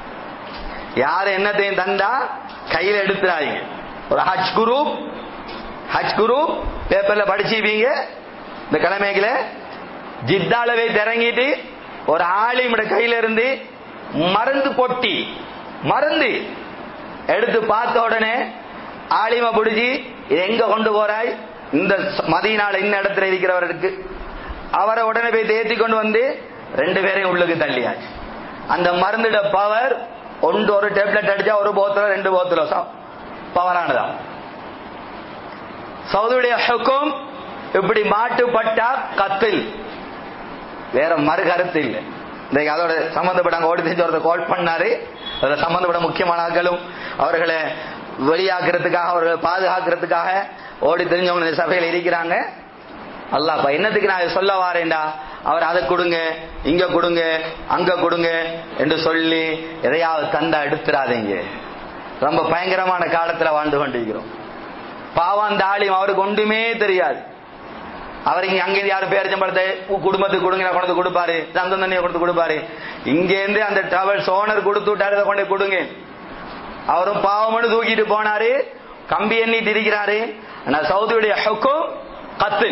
யாரு என்னத்தையும் தந்தா கையில எடுத்துறாங்க ஒரு ஹஜ் குரு ஹஜ் குரு பேப்பர்ல படிச்சுப்பீங்க இந்த கிழமைகள ஜித்தாலவே இறங்கிட்டு ஒரு ஆளிமோட கையில இருந்து மருந்து பொட்டி மருந்து எடுத்து பார்த்த உடனே ஆலிம பிடிச்சி எங்க கொண்டு போறாய் இந்த மதியனால இந்த இடத்துல இருக்கிறவருக்கு அவரை உடனே போய் தேத்தி கொண்டு வந்து ரெண்டு பேரையும் உள்ளுக்கு தள்ளியாச்சு அந்த மருந்துட பவர் ஒன்று ஒரு டேப்லெட் அடிச்சா ஒரு போத்தல ரெண்டு போத்தல பவரானதான் சவுதியுடைய ஹுக்கும் இப்படி மாட்டுப்பட்டா கத்தில் வேற மறு கருத்து இல்லை இன்றைக்கு அதோட சம்பந்தப்பட்ட அங்க ஓடி தெரிஞ்சு ஒருத்தர் கால் பண்ணாரு அதுல சம்பந்தப்பட்ட முக்கியமான ஆட்களும் அவர்களை வெளியாக்குறதுக்காக அவர்களை பாதுகாக்கிறதுக்காக ஓடி தெரிஞ்சவங்க இந்த சபையில் இருக்கிறாங்க அல்லாப்பா என்னத்துக்கு நான் சொல்ல வாரேன்டா அவர் அதை கொடுங்க இங்க கொடுங்க அங்க கொடுங்க என்று சொல்லி எதையாவது தந்தா எடுத்துறாதீங்க ரொம்ப பயங்கரமான காலத்துல வாழ்ந்து கொண்டிருக்கிறோம் பாவம் அந்த ஆளியும் அவருக்கு ஒன்றுமே தெரியாது அவர் இங்க அங்க யாரும் பேரச்சம்பழத்தை குடும்பத்துக்கு கொடுங்க கொண்டு கொடுப்பாரு தந்தம் தண்ணியை கொடுத்து கொடுப்பாரு இங்க இருந்து அந்த டிராவல்ஸ் ஓனர் கொடுத்து விட்டாரு இதை கொண்டு கொடுங்க அவரும் பாவம்னு தூக்கிட்டு போனாரு கம்பி எண்ணிட்டு இருக்கிறாரு ஆனா சவுதியுடைய ஹுக்கும் கத்தில்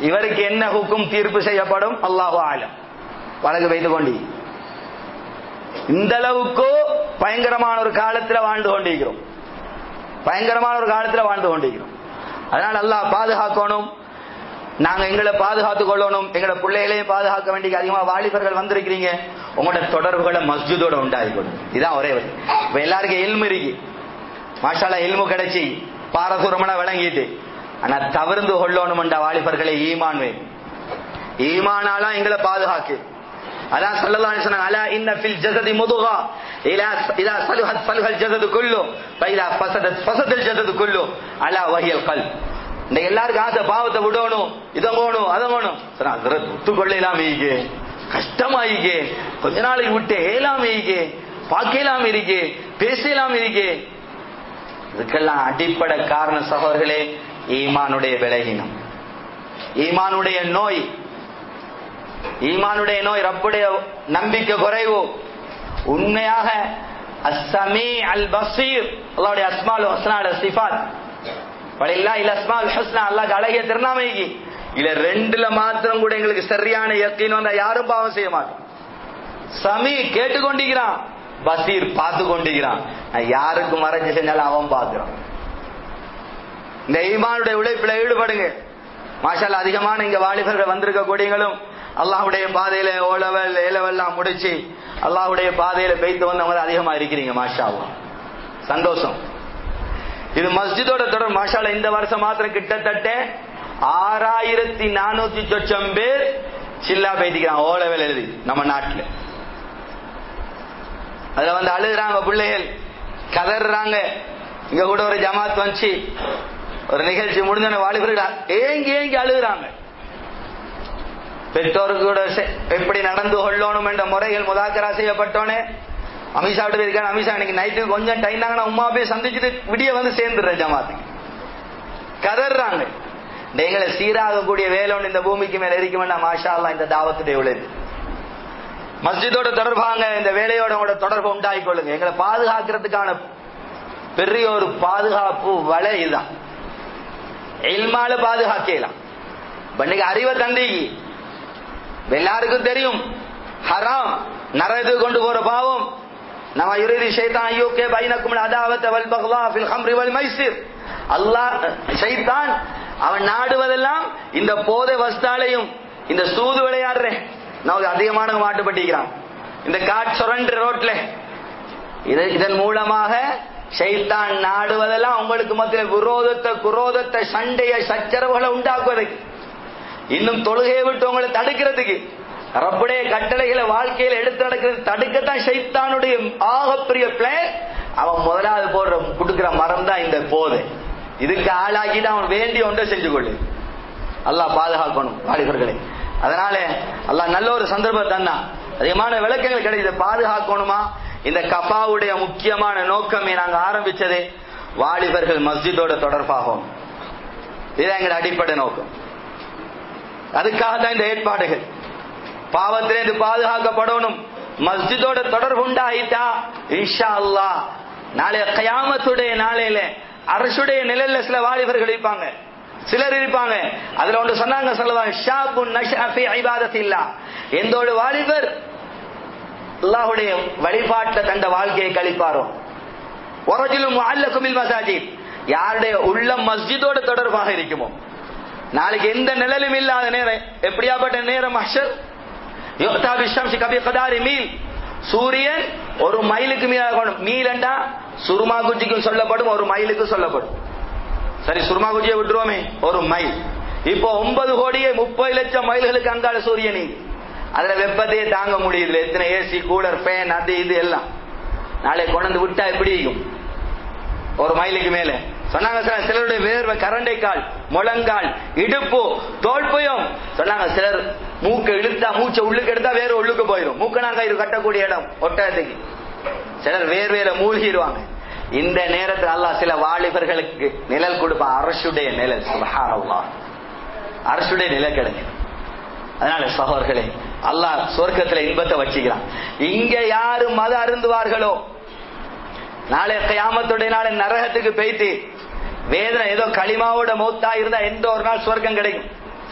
இவருக்கு என்ன ஹுக்கும் தீர்ப்பு செய்யப்படும் அல்லாஹு ஆலம் வழக்கு வைத்து கொண்டி இந்த அளவுக்கு பயங்கரமான ஒரு காலத்துல வாழ்ந்து கொண்டிருக்கிறோம் பயங்கரமான ஒரு காலத்துல வாழ்ந்து கொண்டிருக்கிறோம் அதனால அல்லாஹ் பாதுகாக்கணும் நாங்க எங்களை பாதுகாத்துக் கொள்ளணும் எங்களோட பிள்ளைகளையும் பாதுகாக்க வேண்டிய அதிகமா வாலிபர்கள் வந்திருக்கிறீங்க உங்களோட தொடர்புகளை மஸ்ஜிதோட உண்டாகிக்கணும் இதான் ஒரே வழி இப்ப எல்லாருக்கும் எல்மு இருக்கு மாஷாலா எல்மு கிடைச்சி பாரசூரமனா விளங்கிட்டு ஆனா தவிர்ந்து கொள்ளணும்டா வாலிபர்களை ஈமான் வேணும் ஈமானாலாம் எங்களை பாதுகாக்கு அதான் சொல்லலாம் சொன்னாங்க அலா இன்ன ஃபில் ஜஸதி முதுகா இலா இதா சலுஹத் சலுஹல் ஜஸது குல்லு ஃபைலா ஃபஸதத் ஃபஸதல் ஜஸது குல்லு அலா வஹியல் கல்ப் இந்த எல்லாருக்கும் ஆசை பாவத்தை விடணும் இதங்கோணும் அதங்கோணும் சரி அதுல ஒத்துக்கொள்ள இல்லாம ஈகே கஷ்டமாயிக்கே கொஞ்ச நாளைக்கு விட்டு ஏலாம் ஈகே பார்க்கலாம் இருக்கே பேசலாம் இருக்கே இதுக்கெல்லாம் அடிப்படை காரண சகோதரர்களே ஈமானுடைய விலகினம் ஈமானுடைய நோய் ஈமானுடைய நோய் ரப்புடைய நம்பிக்கை குறைவு உண்மையாக அஸ்ஸமீ அல் பசீர் அல்லாவுடைய அஸ்மால் ஹஸ்னாட சிஃபாத் வலில்லா இல்ல அஸ்மால் ஹஸ்னா அல்லாஹ் அழகிய திருநாமைக்கு இல்ல ரெண்டுல மாத்திரம் கூட எங்களுக்கு சரியான யக்கீன் வந்தா யாரும் பாவம் செய்ய மாட்டோம் சமீ கேட்டுக்கொண்டிருக்கிறான் பசீர் பார்த்து கொண்டிருக்கிறான் நான் யாருக்கு மறைஞ்சு செஞ்சாலும் அவன் பார்க்கிறான் இந்த ஈமானுடைய உழைப்புல ஈடுபடுங்க மாஷால் அதிகமான இங்க வாலிபர்கள் வந்திருக்க கூடியங்களும் அல்லாஹுடைய பாதையில ஓலவல் ஏலவெல்லாம் முடிச்சு அல்லாஹுடைய பாதையில பெய்த்து வந்தவங்க அதிகமா இருக்கிறீங்க மாஷா அல்லாஹ். சந்தோஷம் இது மஸ்ஜிதோட தொடர் மாஷால இந்த வருஷம் மாத்திரம் கிட்டத்தட்ட ஆறாயிரத்தி நானூத்தி சொச்சம் பேர் சில்லா பேத்திக்கிறாங்க ஓலவல் எழுதி நம்ம நாட்டுல அதுல வந்து அழுகுறாங்க பிள்ளைகள் கதறாங்க இங்க கூட ஒரு ஜமாத் வந்துச்சு ஒரு நிகழ்ச்சி முடிஞ்ச வாலிபர்கள் ஏங்கி ஏங்கி அழுகுறாங்க பெற்றோருக்கு கூட செ- எப்படி நடந்து கொள்ளணும் என்ற முறைகள் முதாக்கரா செய்யப்பட்டோனே அமித்ஷா விட்டு இருக்காங்க அமித்ஷா இன்னைக்கு நைட்டு கொஞ்சம் டைம் தாங்க உமா போய் சந்திச்சுட்டு விடிய வந்து சேர்ந்துடுறேன் ஜமாத்துக்கு கதறாங்க எங்களை சீராகக்கூடிய வேலை ஒன்று இந்த பூமிக்கு மேல இருக்க வேண்டாம் மாஷா அல்லாஹ் இந்த தாவத்துடைய உழைப்பு மஸ்ஜிதோட தொடர்பாங்க இந்த வேலையோட உங்களோட தொடர்பு உண்டாகிக் கொள்ளுங்க எங்களை பாதுகாக்கிறதுக்கான பெரிய ஒரு பாதுகாப்பு வலை இதுதான் இல்மால பாதுகாக்கலாம் இப்ப இன்னைக்கு அறிவை தந்திக்கு இப்ப எல்லாருக்கும் தெரியும் ஹராம் நரகத்துக்கு கொண்டு போற பாவம் நம்ம இறுதி ஷைத்தான் ஐயோக்கே பைனக்கும் அதாவத் வல் பக்வா ஃபில் ஹம்ரி வல் மைசிர் அல்லாஹ் ஷைத்தான் அவன் நாடுவதெல்லாம் இந்த போதை வஸ்தாலையும் இந்த சூது விளையாடுறேன் நமக்கு அதிகமான மாட்டுப்பட்டிருக்கிறான் இந்த காட் சுரண்டு ரோட்ல இது இதன் மூலமாக ஷைத்தான் நாடுவதெல்லாம் உங்களுக்கு மத்தியில் விரோதத்தை குரோதத்தை சண்டைய சச்சரவுகளை உண்டாக்குவதற்கு இன்னும் தொழுகையை விட்டு உங்களை தடுக்கிறதுக்கு ரப்புடைய கட்டளைகளை வாழ்க்கையில எடுத்து நடக்கிறது தடுக்கத்தான் ஷைத்தானுடைய ஆகப்பெரிய பிளான் அவன் முதலாவது போடுற கொடுக்கிற மரம் தான் இந்த போதை இதுக்கு ஆளாக்கிட்டு அவன் வேண்டிய ஒன்றை செஞ்சு கொள்ளு அல்லாஹ் பாதுகாக்கணும் வாலிபர்களை அதனால அல்லாஹ் நல்ல ஒரு சந்தர்ப்பம் தந்தான் அதிகமான விளக்கங்கள் கிடைக்குது பாதுகாக்கணுமா இந்த கஃபாவுடைய முக்கியமான நோக்கமே நாங்க ஆரம்பிச்சதே வாலிபர்கள் மஸ்ஜிதோட தொடர்பாகும் இதுதான் எங்களோட அடிப்படை நோக்கம் அதுக்காக தான் இந்த ஏற்பாடுகள் பாவத்திலிருந்து பாதுகாக்கப்படணும் மஸ்ஜிதோட தொடர்பு உண்டாயிட்டா இன்ஷா அல்லாஹ் நாளைய கயாமத்துடைய நாளையில அரசுடைய நிலையில சில வாலிபர்கள் இருப்பாங்க சிலர் இருப்பாங்க அதுல ஒன்று சொன்னாங்க சொல்லலாம் ஷாபுன் நஷா ஃபி இபாதத்தில்லா எந்த ஒரு வாலிபர் அல்லாஹ்வுடைய வழிபாட்டுல தந்த வாழ்க்கையை கழிப்பாரோ ஒரஜிலும் அல்லக்குமில் மசாஜித் யாருடைய உள்ளம் மஸ்ஜிதோட தொடர்பாக இருக்குமோ நாளைக்கு எந்த நிழலும் இல்லாத நேரம் எப்படியாப்பட்ட நேரம் அஷர் யுக்தா பிஷம்சி கபி கதாரி மீல் சூரியன் ஒரு மைலுக்கு மீதாக மீலண்டா சுருமா குச்சிக்கும் சொல்லப்படும் ஒரு மைலுக்கு சொல்லப்படும் சரி சுருமா குச்சியை விட்டுருவோமே ஒரு மைல் இப்போ ஒன்பது கோடியே முப்பது லட்சம் மைல்களுக்கு அங்கால சூரியன் அதுல வெப்பத்தையே தாங்க முடியுது எத்தனை ஏசி கூலர் ஃபேன் அது இது எல்லாம் நாளை கொண்டு விட்டா எப்படி இருக்கும் ஒரு மைலுக்கு மேல சொன்னாங்க சார் சிலருடைய வேர்வை கரண்டை கால் முழங்கால் இடுப்பு தோல்பயம் சொன்னாங்க சிலர் மூக்க இழுத்தா மூச்சை உள்ளுக்கு எடுத்தா வேற உள்ளுக்கு போயிடும் மூக்கணாங்கயிறு கட்டக்கூடிய இடம் ஒட்டகத்துக்கு சிலர் வேர்வையில மூழ்கிடுவாங்க இந்த நேரத்தில் அல்லாஹ் சில வாலிபர்களுக்கு நிழல் கொடுப்பான் அரசுடைய நிழல் சுபஹானல்லாஹ் அரசுடைய நிழல் கிடைக்கும் அதனால சகோதரர்களே அல்லாஹ் சொர்க்கத்துல இன்பத்தை வச்சுக்கிறான் இங்க யாரு மத அருந்துவார்களோ நாளை கயாமத்துடைய நாளை நரகத்துக்கு போயிட்டு வேதனை ஏதோ களிமாவோட மௌத்தா இருந்தா எந்த ஒரு நாள் சொர்க்கம் கிடைக்கும்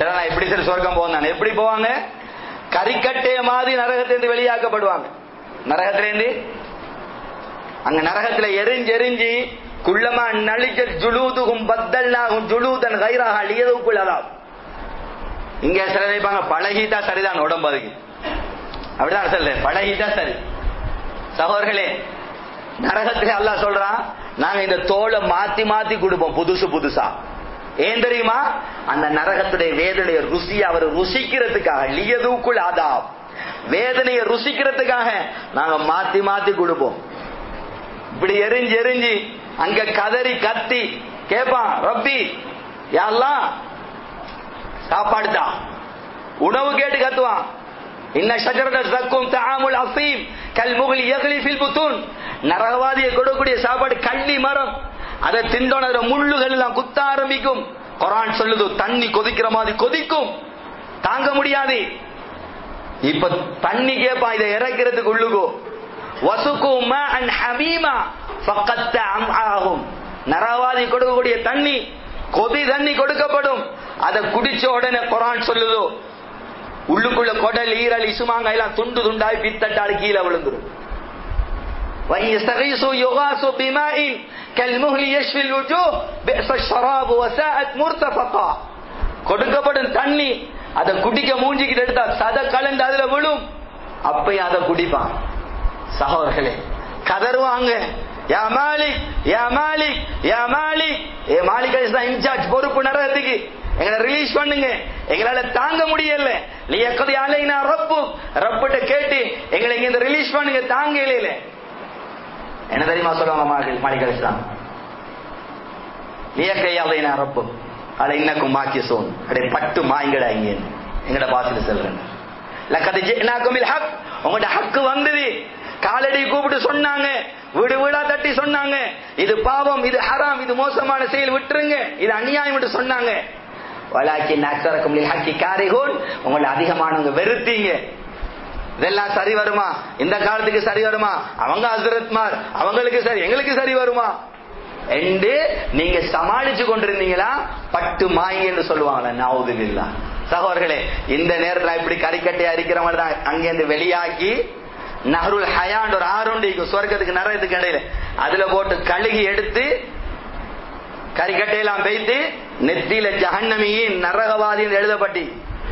சரி நான் எப்படி சரி சொர்க்கம் போவாங்க எப்படி போவாங்க கறிக்கட்டைய மாதிரி நரகத்திலிருந்து வெளியாக்கப்படுவாங்க நரகத்திலேருந்து அங்க நரகத்துல எரிஞ்சு எரிஞ்சு குள்ளமா நலிஜ ஜுலூதுகும் பத்தல்லாகும் ஜுலூதன் கைராக அழியதுக்குள்ளதாம் இங்க சில நினைப்பாங்க பழகிட்டா சரிதான் உடம்பு அதுக்கு அப்படிதான் சொல்றேன் பழகிட்டா சரி சகோதரர்களே நரகத்துல அல்லாஹ் சொல்றான் நாங்க இந்த தோலை மாத்தி மாத்தி கொடுப்போம் புதுசு புதுசா ஏன் தெரியுமா அந்த நரகத்துடைய வேதனையை ருசி அவர் ருசிக்கிறதுக்காக லியதூக்குள் ஆதாப் வேதனையை ருசிக்கிறதுக்காக நாங்க மாத்தி மாத்தி கொடுப்போம் இப்படி எரிஞ்சு எரிஞ்சு அங்க கதறி கத்தி கேப்பான் ரப்பி யாரெல்லாம் சாப்பாடு தான் உணவு கேட்டு கத்துவான் இன்ன ஷஜரத சக்கும் தஆமுல் அசீம் கல் முகலி யக்லி ஃபில் புத்தூன் நரகவாதியை கொடுக்கக்கூடிய சாப்பாடு கள்ளி மரம் அதை திண்டோன அதுல முள்ளுகள் எல்லாம் குத்த ஆரம்பிக்கும் குரான் சொல்லுது தண்ணி கொதிக்கிற மாதிரி கொதிக்கும் தாங்க முடியாது இப்ப தண்ணி கேப்பா இதை இறக்கிறதுக்கு உள்ளுகோ வசுக்கும் அன் ஹமீமா ஃபக்கத்த அம்ஆஹும் நரவாதி கொடுக்கக்கூடிய தண்ணி கொதி தண்ணி கொடுக்கப்படும் அதை குடிச்ச உடனே குரான் சொல்லுதோ உள்ளுக்குள்ள கொடல் ஈரல் இசுமாங்க எல்லாம் துண்டு துண்டாய் பித்தட்டாடு கீழே விழுந்துரும் وإن يستغيثوا يغاثوا بماء كالمهل يشفي الوجوه بئس الشراب وساءت مرتفقا கொடுக்கப்படும் தண்ணி அதை குடிக்க மூஞ்சிக்கிட்டு எடுத்தா சத கலந்து அதுல விழும் அப்பயும் அதை குடிப்பான் சகோதரர்களே கதறுவாங்க யா மாலிக் யா மாலிக் யா மாலிக் ஏ மாலிக் தான் இன்சார்ஜ் பொறுப்பு நரகத்துக்கு எங்களை ரிலீஸ் பண்ணுங்க எங்களால தாங்க முடியல நீ எக்கதை அலைனா ரப்பு ரப்பிட்ட கேட்டு எங்களை இங்க ரிலீஸ் பண்ணுங்க தாங்க இலையில என்ன தெரியுமா சொல்லுவாங்க மாலிக் மாலிக் அலிஸ்லாம் நீ கையாலைனா ரப்பு அட இன்னக்கும் மாக்கிய சோன் அடே பட்டு மாய்ங்கடா இங்க எங்கட பாசிட்டு செல்றேன் லக்கது ஜினாக்குமில் ஹக் உங்கள்ட்ட ஹக்கு வந்தது காலடி கூப்பிட்டு சொன்னாங்க வீடு வீடா தட்டி சொன்னாங்க இது பாவம் இது ஹராம் இது மோசமான செயல் விட்டுருங்க இது அநியாயம் விட்டு சொன்னாங்க வலாக்கி நக்சரக்கும் ஹக்கி காரிகோன் உங்களை அதிகமானவங்க வெறுத்தீங்க இதெல்லாம் சரி வருமா இந்த காலத்துக்கு சரி வருமா அவங்க ஹசரத்மார் அவங்களுக்கு சரி எங்களுக்கு சரி வருமா என்று நீங்க சமாளிச்சு கொண்டிருந்தீங்களா பட்டு மாய் என்று சொல்லுவாங்களே நாவுதில்லா சகோதரர்களே இந்த நேரத்துல இப்படி கறிக்கட்டை அரிக்கிறவங்க தான் அங்கிருந்து வெளியாக்கி நஹருல் ஹயான் ஒரு ஆறுண்டு சொர்க்கத்துக்கு நரகத்துக்கு இடையில அதுல போட்டு கழுகி எடுத்து கறிக்கட்டையெல்லாம் வைத்து நெத்தியில ஜஹன்னமியின் நரகவாதின்னு எழுதப்பட்டி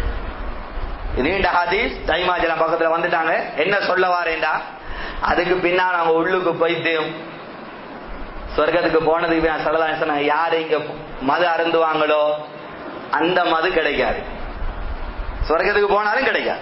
நீண்ட ஹதீஸ் தைமாஜலம் பக்கத்துல வந்துட்டாங்க என்ன சொல்ல வாரேண்டா அதுக்கு பின்னால் அவங்க உள்ளுக்கு போய்த்து சொர்க்கத்துக்கு போனதுக்கு நான் சொல்லலாம் சொன்னாங்க யாரு இங்க மது அருந்துவாங்களோ அந்த மது கிடைக்காது சொர்க்கத்துக்கு போனாலும் கிடைக்காது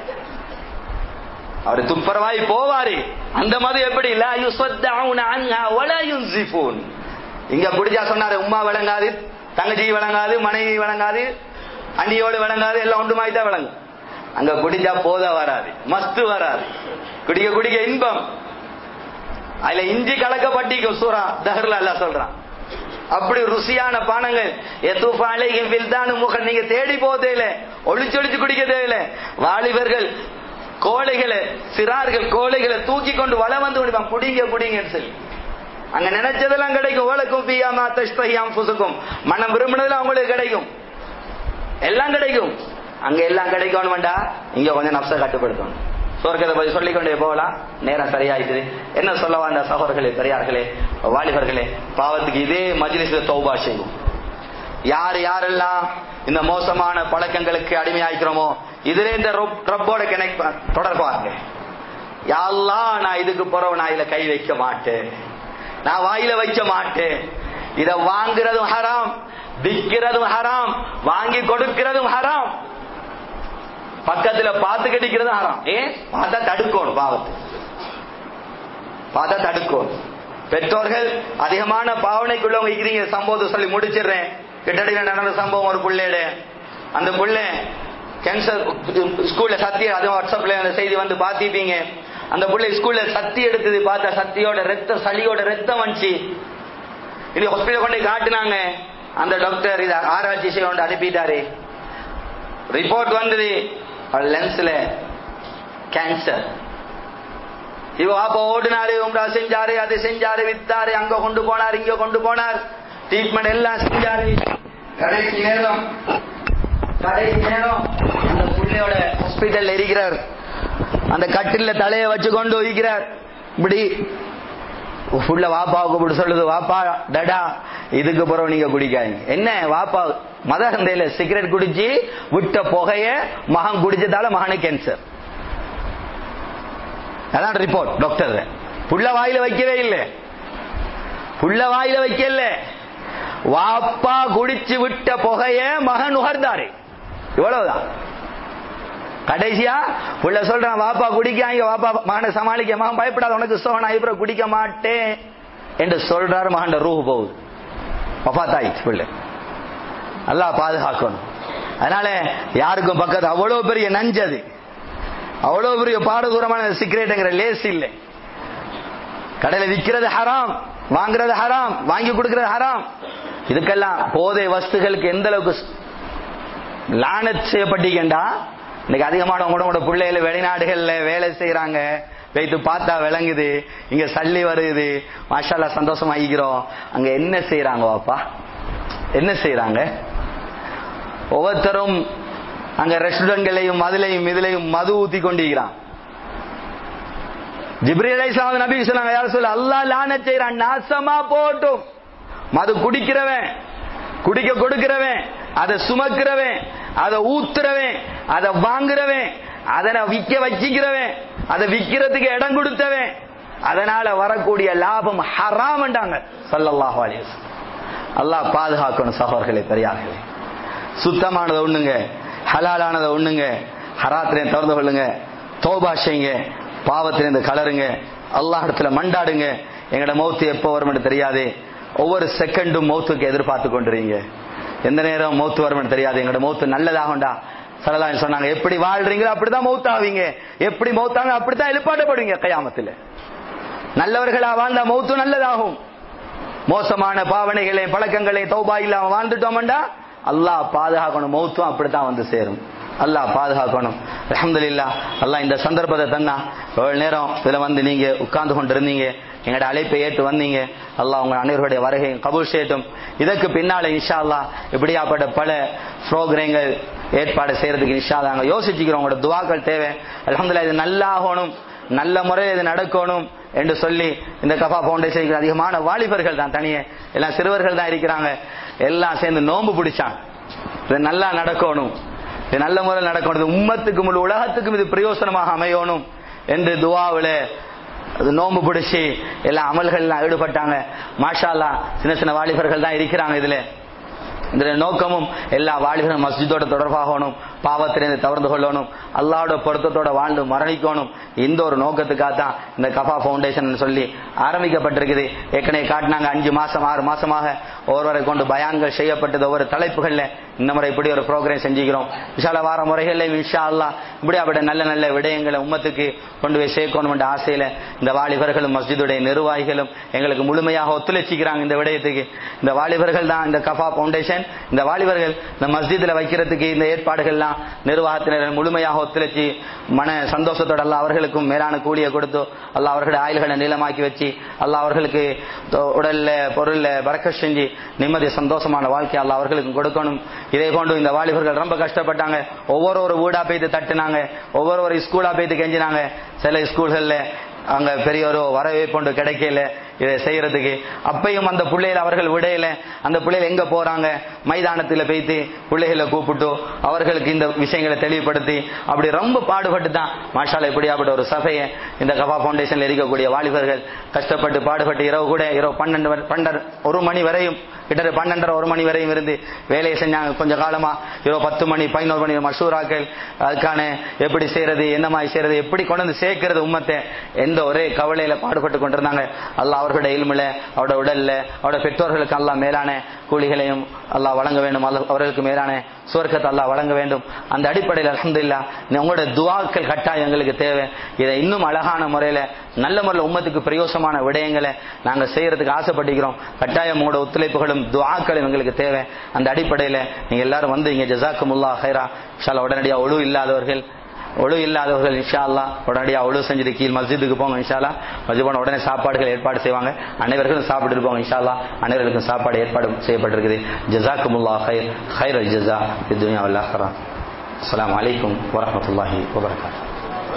அவர் துப்புரவாய் போவாரு அந்த மது எப்படி லா யுஸத்தஊன அன்ஹா வலா யுன்சிஃபூன் இங்க குடிச்சா சொன்னாரு உம்மா விளங்காது தங்கச்சி விளங்காது மனைவி விளங்காது அண்ணியோடு விளங்காது எல்லாம் ஒன்றுமாய் தான் விளங்கும் அங்க குடிச்சா போத வராது மஸ்து வராது குடிக்க குடிக்க இன்பம் அதுல இஞ்சி கலக்கப்பட்டிக்கும் சூறா தஹர்ல அல்ல சொல்றான் அப்படி ருசியான பானங்கள் எத்துஃபாலையும் வில்தானு முகம் நீங்க தேடி போக தேவையில்ல ஒளிச்சு ஒளிச்சு குடிக்க தேவையில்ல வாலிபர்கள் கோழைகளை சிறார்கள் கோழைகளை தூக்கி கொண்டு வள வந்து குடிப்பான் குடிங்க குடிங்கன்னு சொல்லி அங்க நினைச்சதெல்லாம் கிடைக்கும் ஓலக்கும் பியாமா தஷ்தஹியாம் புசுக்கும் மனம் விரும்பினதுல அவங்களுக்கு கிடைக்கும் எல்லாம் கிடைக்கும் அங்க எல்லாம் கிடைக்கணும் வேண்டாம் இங்க கொஞ்சம் நப்ச கட்டுப்படுத்தணும் சொர்க்கத்தை பத்தி சொல்லிக்கொண்டே போகலாம் நேரம் சரியாயிடுது என்ன சொல்ல வந்த சகோதரர்களே பெரியார்களே வாலிபர்களே பாவத்துக்கு இதே மஜ்லிஸ்ல தௌபா செய்வோம் யார் யாரெல்லாம் இந்த மோசமான பழக்கங்களுக்கு அடிமையாக்கிறோமோ இதுல இந்த ரப்போட கனெக்ட் தொடர்பாங்க யாரெல்லாம் நான் இதுக்கு போறவ நான் இதுல கை வைக்க மாட்டேன் நான் வாயில வைக்க மாட்டேன் இத வாங்குறதும் ஹராம் விற்கிறதும் ஹராம் வாங்கி கொடுக்கிறதும் ஹராம் பக்கத்துல பார்த்து கடிக்கிறதும் ஹராம் ஏன் பார்த்தா தடுக்கணும் பாவத்தை பார்த்தா தடுக்கணும் பெற்றோர்கள் அதிகமான பாவனைக்குள்ளவங்க இருக்கிறீங்க சம்பவத்தை சொல்லி முடிச்சிடுறேன் கிட்டத்தட்ட நடந்த சம்பவம் ஒரு பிள்ளையோட அந்த பிள்ளை கேன்சர் ஸ்கூல்ல சத்திய அது வாட்ஸ்அப்ல அந்த செய்தி வந்து பாத்திப்பீங்க அந்த பிள்ளை ஸ்கூல்ல சத்தி எடுத்தது பார்த்தா சத்தியோட ரத்த சளியோட ரத்தம் வந்துச்சு இது ஹாஸ்பிட்டல் கொண்டு காட்டினாங்க அந்த டாக்டர் இதை ஆராய்ச்சி செய்ய கொண்டு அனுப்பிட்டாரு ரிப்போர்ட் வந்தது லென்ஸ்ல கேன்சர் இவ அப்ப ஓடினாரு உங்களா செஞ்சாரு அது செஞ்சாரு வித்தாரு அங்க கொண்டு போனார் இங்க கொண்டு போனார் ட்ரீட்மெண்ட் எல்லாம் செஞ்சாரு கடைசி நேரம் கடைசி நேரம் அந்த புள்ளையோட ஹாஸ்பிட்டல்ல இருக்கிறார் அந்த கட்டில தலையை வச்சு கொண்டு இருக்கிறார் இப்படி புள்ள வாப்பாவை கூப்பிட்டு சொல்லுது வாப்பா டடா இதுக்கு பிறகு நீங்க குடிக்காதீங்க என்ன வாப்பா மத சந்தையில சிகரெட் குடிச்சு விட்ட புகைய மகன் குடிச்சதால மகனுக்கு கேன்சர் அதான் ரிப்போர்ட் டாக்டர் புள்ள வாயில வைக்கவே இல்லை புள்ள வாயில வைக்கல வாப்பா குடிச்சு விட்ட புகைய மகன் நுகர்ந்தாரு இவ்வளவுதான் கடைசியா புள்ள சொல்றான் வாப்பா குடிக்காங்க வாப்பா மகனை சமாளிக்க மகன் பயப்படாத உனக்கு சோகனா அப்புறம் குடிக்க மாட்டேன் என்று சொல்றாரு மகன் ரூஹ் போகுது வஃபாத்தாயிடுச்சு பிள்ளை நல்லா பாதுகாக்கணும் அதனால யாருக்கும் பக்கத்து அவ்வளவு பெரிய நஞ்சது அவ்வளவு பெரிய பாரதூரமான சிகரெட்டுங்கிற லேஸ் இல்லை கடையில விற்கிறது ஹராம் வாங்குறது ஹராம் வாங்கி கொடுக்கிறது ஹராம் இதுக்கெல்லாம் போதை வஸ்துகளுக்கு எந்த அளவுக்கு லானத் செய்யப்பட்டீங்கண்டா இன்னைக்கு அதிகமான உங்களோட பிள்ளைகள வெளிநாடுகள்ல வேலை செய்யறாங்க வைத்து பார்த்தா விளங்குது இங்க சல்லி வருது மாஷால்லா சந்தோஷம் ஆகிக்கிறோம் அங்க என்ன செய்யறாங்க வாப்பா என்ன செய்யறாங்க ஒவ்வொருத்தரும் அங்க ரெஸ்டாரண்ட்களையும் மதுலையும் இதுலையும் மது ஊத்தி கொண்டிருக்கிறான் ஜிப்ரி அலைஹிஸ்ஸலாம் நபி சொன்னாங்க யார் சொல்ல அல்லாஹ் லானத் செய்றான் நாசமா போட்டும் மது குடிக்கிறவன் குடிக்க கொடுக்கிறவன் அதை சுமக்கிறவன் அதை ஊத்துறவன் அதை வாங்குறவன் அதனை விக்க வச்சிக்கிறவன் அதை விக்கிறதுக்கு இடம் கொடுத்தவன் அதனால வரக்கூடிய லாபம் ஹராம்ண்டாங்க சல்லல்லாஹு அலைஹி வஸல்லம் அல்லாஹ் பாதுகாக்கணும் சகோதரர்களே பெரியார்களே சுத்தமானதை ஒண்ணுங்க ஹலாலானதை ஒண்ணுங்க ஹராத்திரையும் திறந்து கொள்ளுங்க தோபா செய்யுங்க பாவத்திலிருந்து கலருங்க அல்லாஹ் இடத்துல மண்டாடுங்க எங்கட மௌத்து எப்போ வரும்னு தெரியாது ஒவ்வொரு செகண்டும் மௌத்துக்கு எதிர்பார்த்து கொண்டிருங்க எந்த நேரம் மௌத்து வரும்னு தெரியாது எங்கட மௌத்து நல்லதாகும்டா சரதான்னு சொன்னாங்க எப்படி வாழ்றீங்களோ அப்படிதான் மௌத்தாவீங்க எப்படி மௌத்தாங்க அப்படித்தான் எழுப்பாட்டப்படுவீங்க கயாமத்துல நல்லவர்களா வாழ்ந்தா மௌத்து நல்லதாகும் மோசமான பாவனைகளை பழக்கங்களை தௌபா இல்லாம வாழ்ந்துட்டோம்டா அல்லாஹ் பாதுகாக்கணும் மௌத்தும் அப்படித்தான் வந்து சேரும் அல்லாஹ் பாதுகாக்கணும் அலமதுல்லா அல்லாஹ் இந்த சந்தர்ப்பத்தை தந்தா எவ்வளவு நேரம் இதுல வந்து நீங்க உட்கார்ந்து கொண்டிருந்தீங்க எங்களோட அழைப்பை ஏற்று வந்தீங்க அல்லாஹ் உங்க அனைவருடைய வருகை கபூல் செய்யட்டும் இதற்கு பின்னால இன்ஷா அல்லாஹ் இப்படியாப்பட்ட பல புரோகிரங்கள் ஏற்பாடு செய்யறதுக்கு இன்ஷா அல்லாஹ் நாங்க யோசிச்சுக்கிறோம் உங்களோட துவாக்கள் தேவை அலமதுல்லா இது நல்லாகணும் நல்ல முறையில் இது நடக்கணும் என்று சொல்லி இந்த கபா பவுண்டேஷனுக்கு அதிகமான வாலிபர்கள் தான் தனியே எல்லாம் சிறுவர்கள் தான் இருக்கிறாங்க எல்லாம் சேர்ந்து நோன்பு பிடிச்சாங்க இது நல்லா நடக்கணும் இது நல்ல முறையில் நடக்கணும் இது உம்மத்துக்கு முழு உலகத்துக்கும் இது பிரயோசனமாக அமையணும் என்று துவாவில் அது நோன்பு பிடிச்சி எல்லா அமல்கள்லாம் ஈடுபட்டாங்க மாஷா அல்லா சின்ன சின்ன வாலிபர்கள் தான் இருக்கிறாங்க இதுல இந்த நோக்கமும் எல்லா வாலிபரும் மஸ்ஜிதோட தொடர்பாகணும் பாவத்திலிருந்து தவறு கொள்ளணும் அல்லாவோட பொருத்தத்தோட வாழ்ந்து மரணிக்கணும் இந்த ஒரு நோக்கத்துக்காக தான் இந்த கஃபா ஃபவுண்டேஷன் சொல்லி ஆரம்பிக்கப்பட்டிருக்குது ஏற்கனவே காட்டினாங்க அஞ்சு மாசம் ஆறு மாசமாக ஒருவரை கொண்டு பயான்கள் செய்யப்பட்டது ஒவ்வொரு தலைப்புகள்ல இந்த முறை இப்படி ஒரு ப்ரோக்ராம் செஞ்சுக்கிறோம் விஷால வார முறைகள்ல இன்ஷா அல்லா இப்படியாப்பட்ட நல்ல நல்ல விடயங்களை உம்மத்துக்கு கொண்டு போய் சேர்க்கணும் என்ற ஆசையில இந்த வாலிபர்களும் மஸ்ஜிதுடைய நிர்வாகிகளும் எங்களுக்கு முழுமையாக ஒத்துழைச்சிக்கிறாங்க இந்த விடயத்துக்கு இந்த வாலிபர்கள் தான் இந்த கஃபா ஃபவுண்டேஷன் இந்த வாலிபர்கள் இந்த மஸ்ஜிதுல வைக்கிறதுக்கு இந்த ஏற்பாடுகள்லாம் நிர்வாகத்தினர் முழுமையாக ஒத்துழைச்சி மன சந்தோஷத்தோட அல்ல அவர்களுக்கும் மேலான கூலியை கொடுத்து அல்ல அவர்களுடைய ஆயுள்களை நீளமாக்கி வச்சு அல்ல அவர்களுக்கு உடல்ல பொருள்ல பறக்க செஞ்சு நிம்மதி சந்தோஷமான வாழ்க்கை அல்ல அவர்களுக்கும் கொடுக்கணும் இதே கொண்டு இந்த வாலிபர்கள் ரொம்ப கஷ்டப்பட்டாங்க ஒவ்வொரு ஒரு வீடா போய்த்து தட்டுனாங்க ஒவ்வொரு ஒரு ஸ்கூலா போய்த்து கெஞ்சினாங்க சில ஸ்கூல்கள்ல அங்க பெரிய ஒரு வரவேற்பொண்டு கிடைக்கல இதை செய்யறதுக்கு அப்பையும் அந்த பிள்ளைகள் அவர்கள் விடையில அந்த பிள்ளைகள் எங்க போறாங்க மைதானத்துல போய்த்து பிள்ளைகளை கூப்பிட்டு அவர்களுக்கு இந்த விஷயங்களை தெளிவுபடுத்தி அப்படி ரொம்ப பாடுபட்டு தான் மாஷால இப்படியாப்பட்ட ஒரு சபையை இந்த கபா பவுண்டேஷன்ல இருக்கக்கூடிய வாலிபர்கள் கஷ்டப்பட்டு பாடுபட்டு இரவு கூட இரவு பன்னெண்டு பன்னெண்டு ஒரு மணி வரையும் கிட்ட பன்னெண்டரை ஒரு மணி வரையும் இருந்து வேலையை செஞ்சாங்க கொஞ்ச காலமா இரவு பத்து மணி பதினோரு மணி மஷூராக்கள் அதுக்கான எப்படி செய்யறது என்ன மாதிரி செய்யறது எப்படி கொண்டு வந்து சேர்க்கிறது உம்மத்தை எந்த ஒரே கவலையில பாடுபட்டு கொண்டிருந்தாங்க அல்லாஹ் அவர்களுடைய இல்முல அவருடைய உடல்ல அவருடைய பெற்றோர்களுக்கு அல்லாஹ் மேலான கூலிகளையும் அல்லாஹ் வழங்க வேண்டும் அல்லாஹ் அவர்களுக்கு மேலான சுவர்க்கத்தை அல்லாஹ் வழங்க வேண்டும் அந்த அடிப்படையில் அலமதுல்லா உங்களுடைய துவாக்கள் கட்டாயம் எங்களுக்கு தேவை இதை இன்னும் அழகான முறையில நல்ல முறையில் உம்மத்துக்கு பிரயோசமான விடயங்களை நாங்க செய்யறதுக்கு ஆசைப்பட்டுக்கிறோம் கட்டாயம் உங்களோட ஒத்துழைப்புகளும் துவாக்களும் எங்களுக்கு தேவை அந்த அடிப்படையில நீங்க எல்லாரும் வந்து இங்க ஜசாக்குமுல்லா ஹைரா ஷாலா உடனடியாக ஒழு இல்லாதவர்கள் ஒழு இல்லாதவர்கள் இன்ஷா அல்லா உடனடியாக ஒழு செஞ்சுட்டு கீழ் மஸ்ஜிதுக்கு போங்க இன்ஷா அல்லா மஸ்ஜித் போன உடனே சாப்பாடுகள் ஏற்பாடு செய்வாங்க அனைவர்களும் சாப்பிட்டு போங்க இன்ஷா அல்லா அனைவருக்கும் சாப்பாடு ஏற்பாடு செய்யப்பட்டிருக்குது ஜசாக்குமுல்லா ஹைர் ஹைர் அல் ஜசா துனியா அல்லாஹரா அஸ்லாம் வலைக்கம் வரமத்துல்லாஹி வபரகாத்து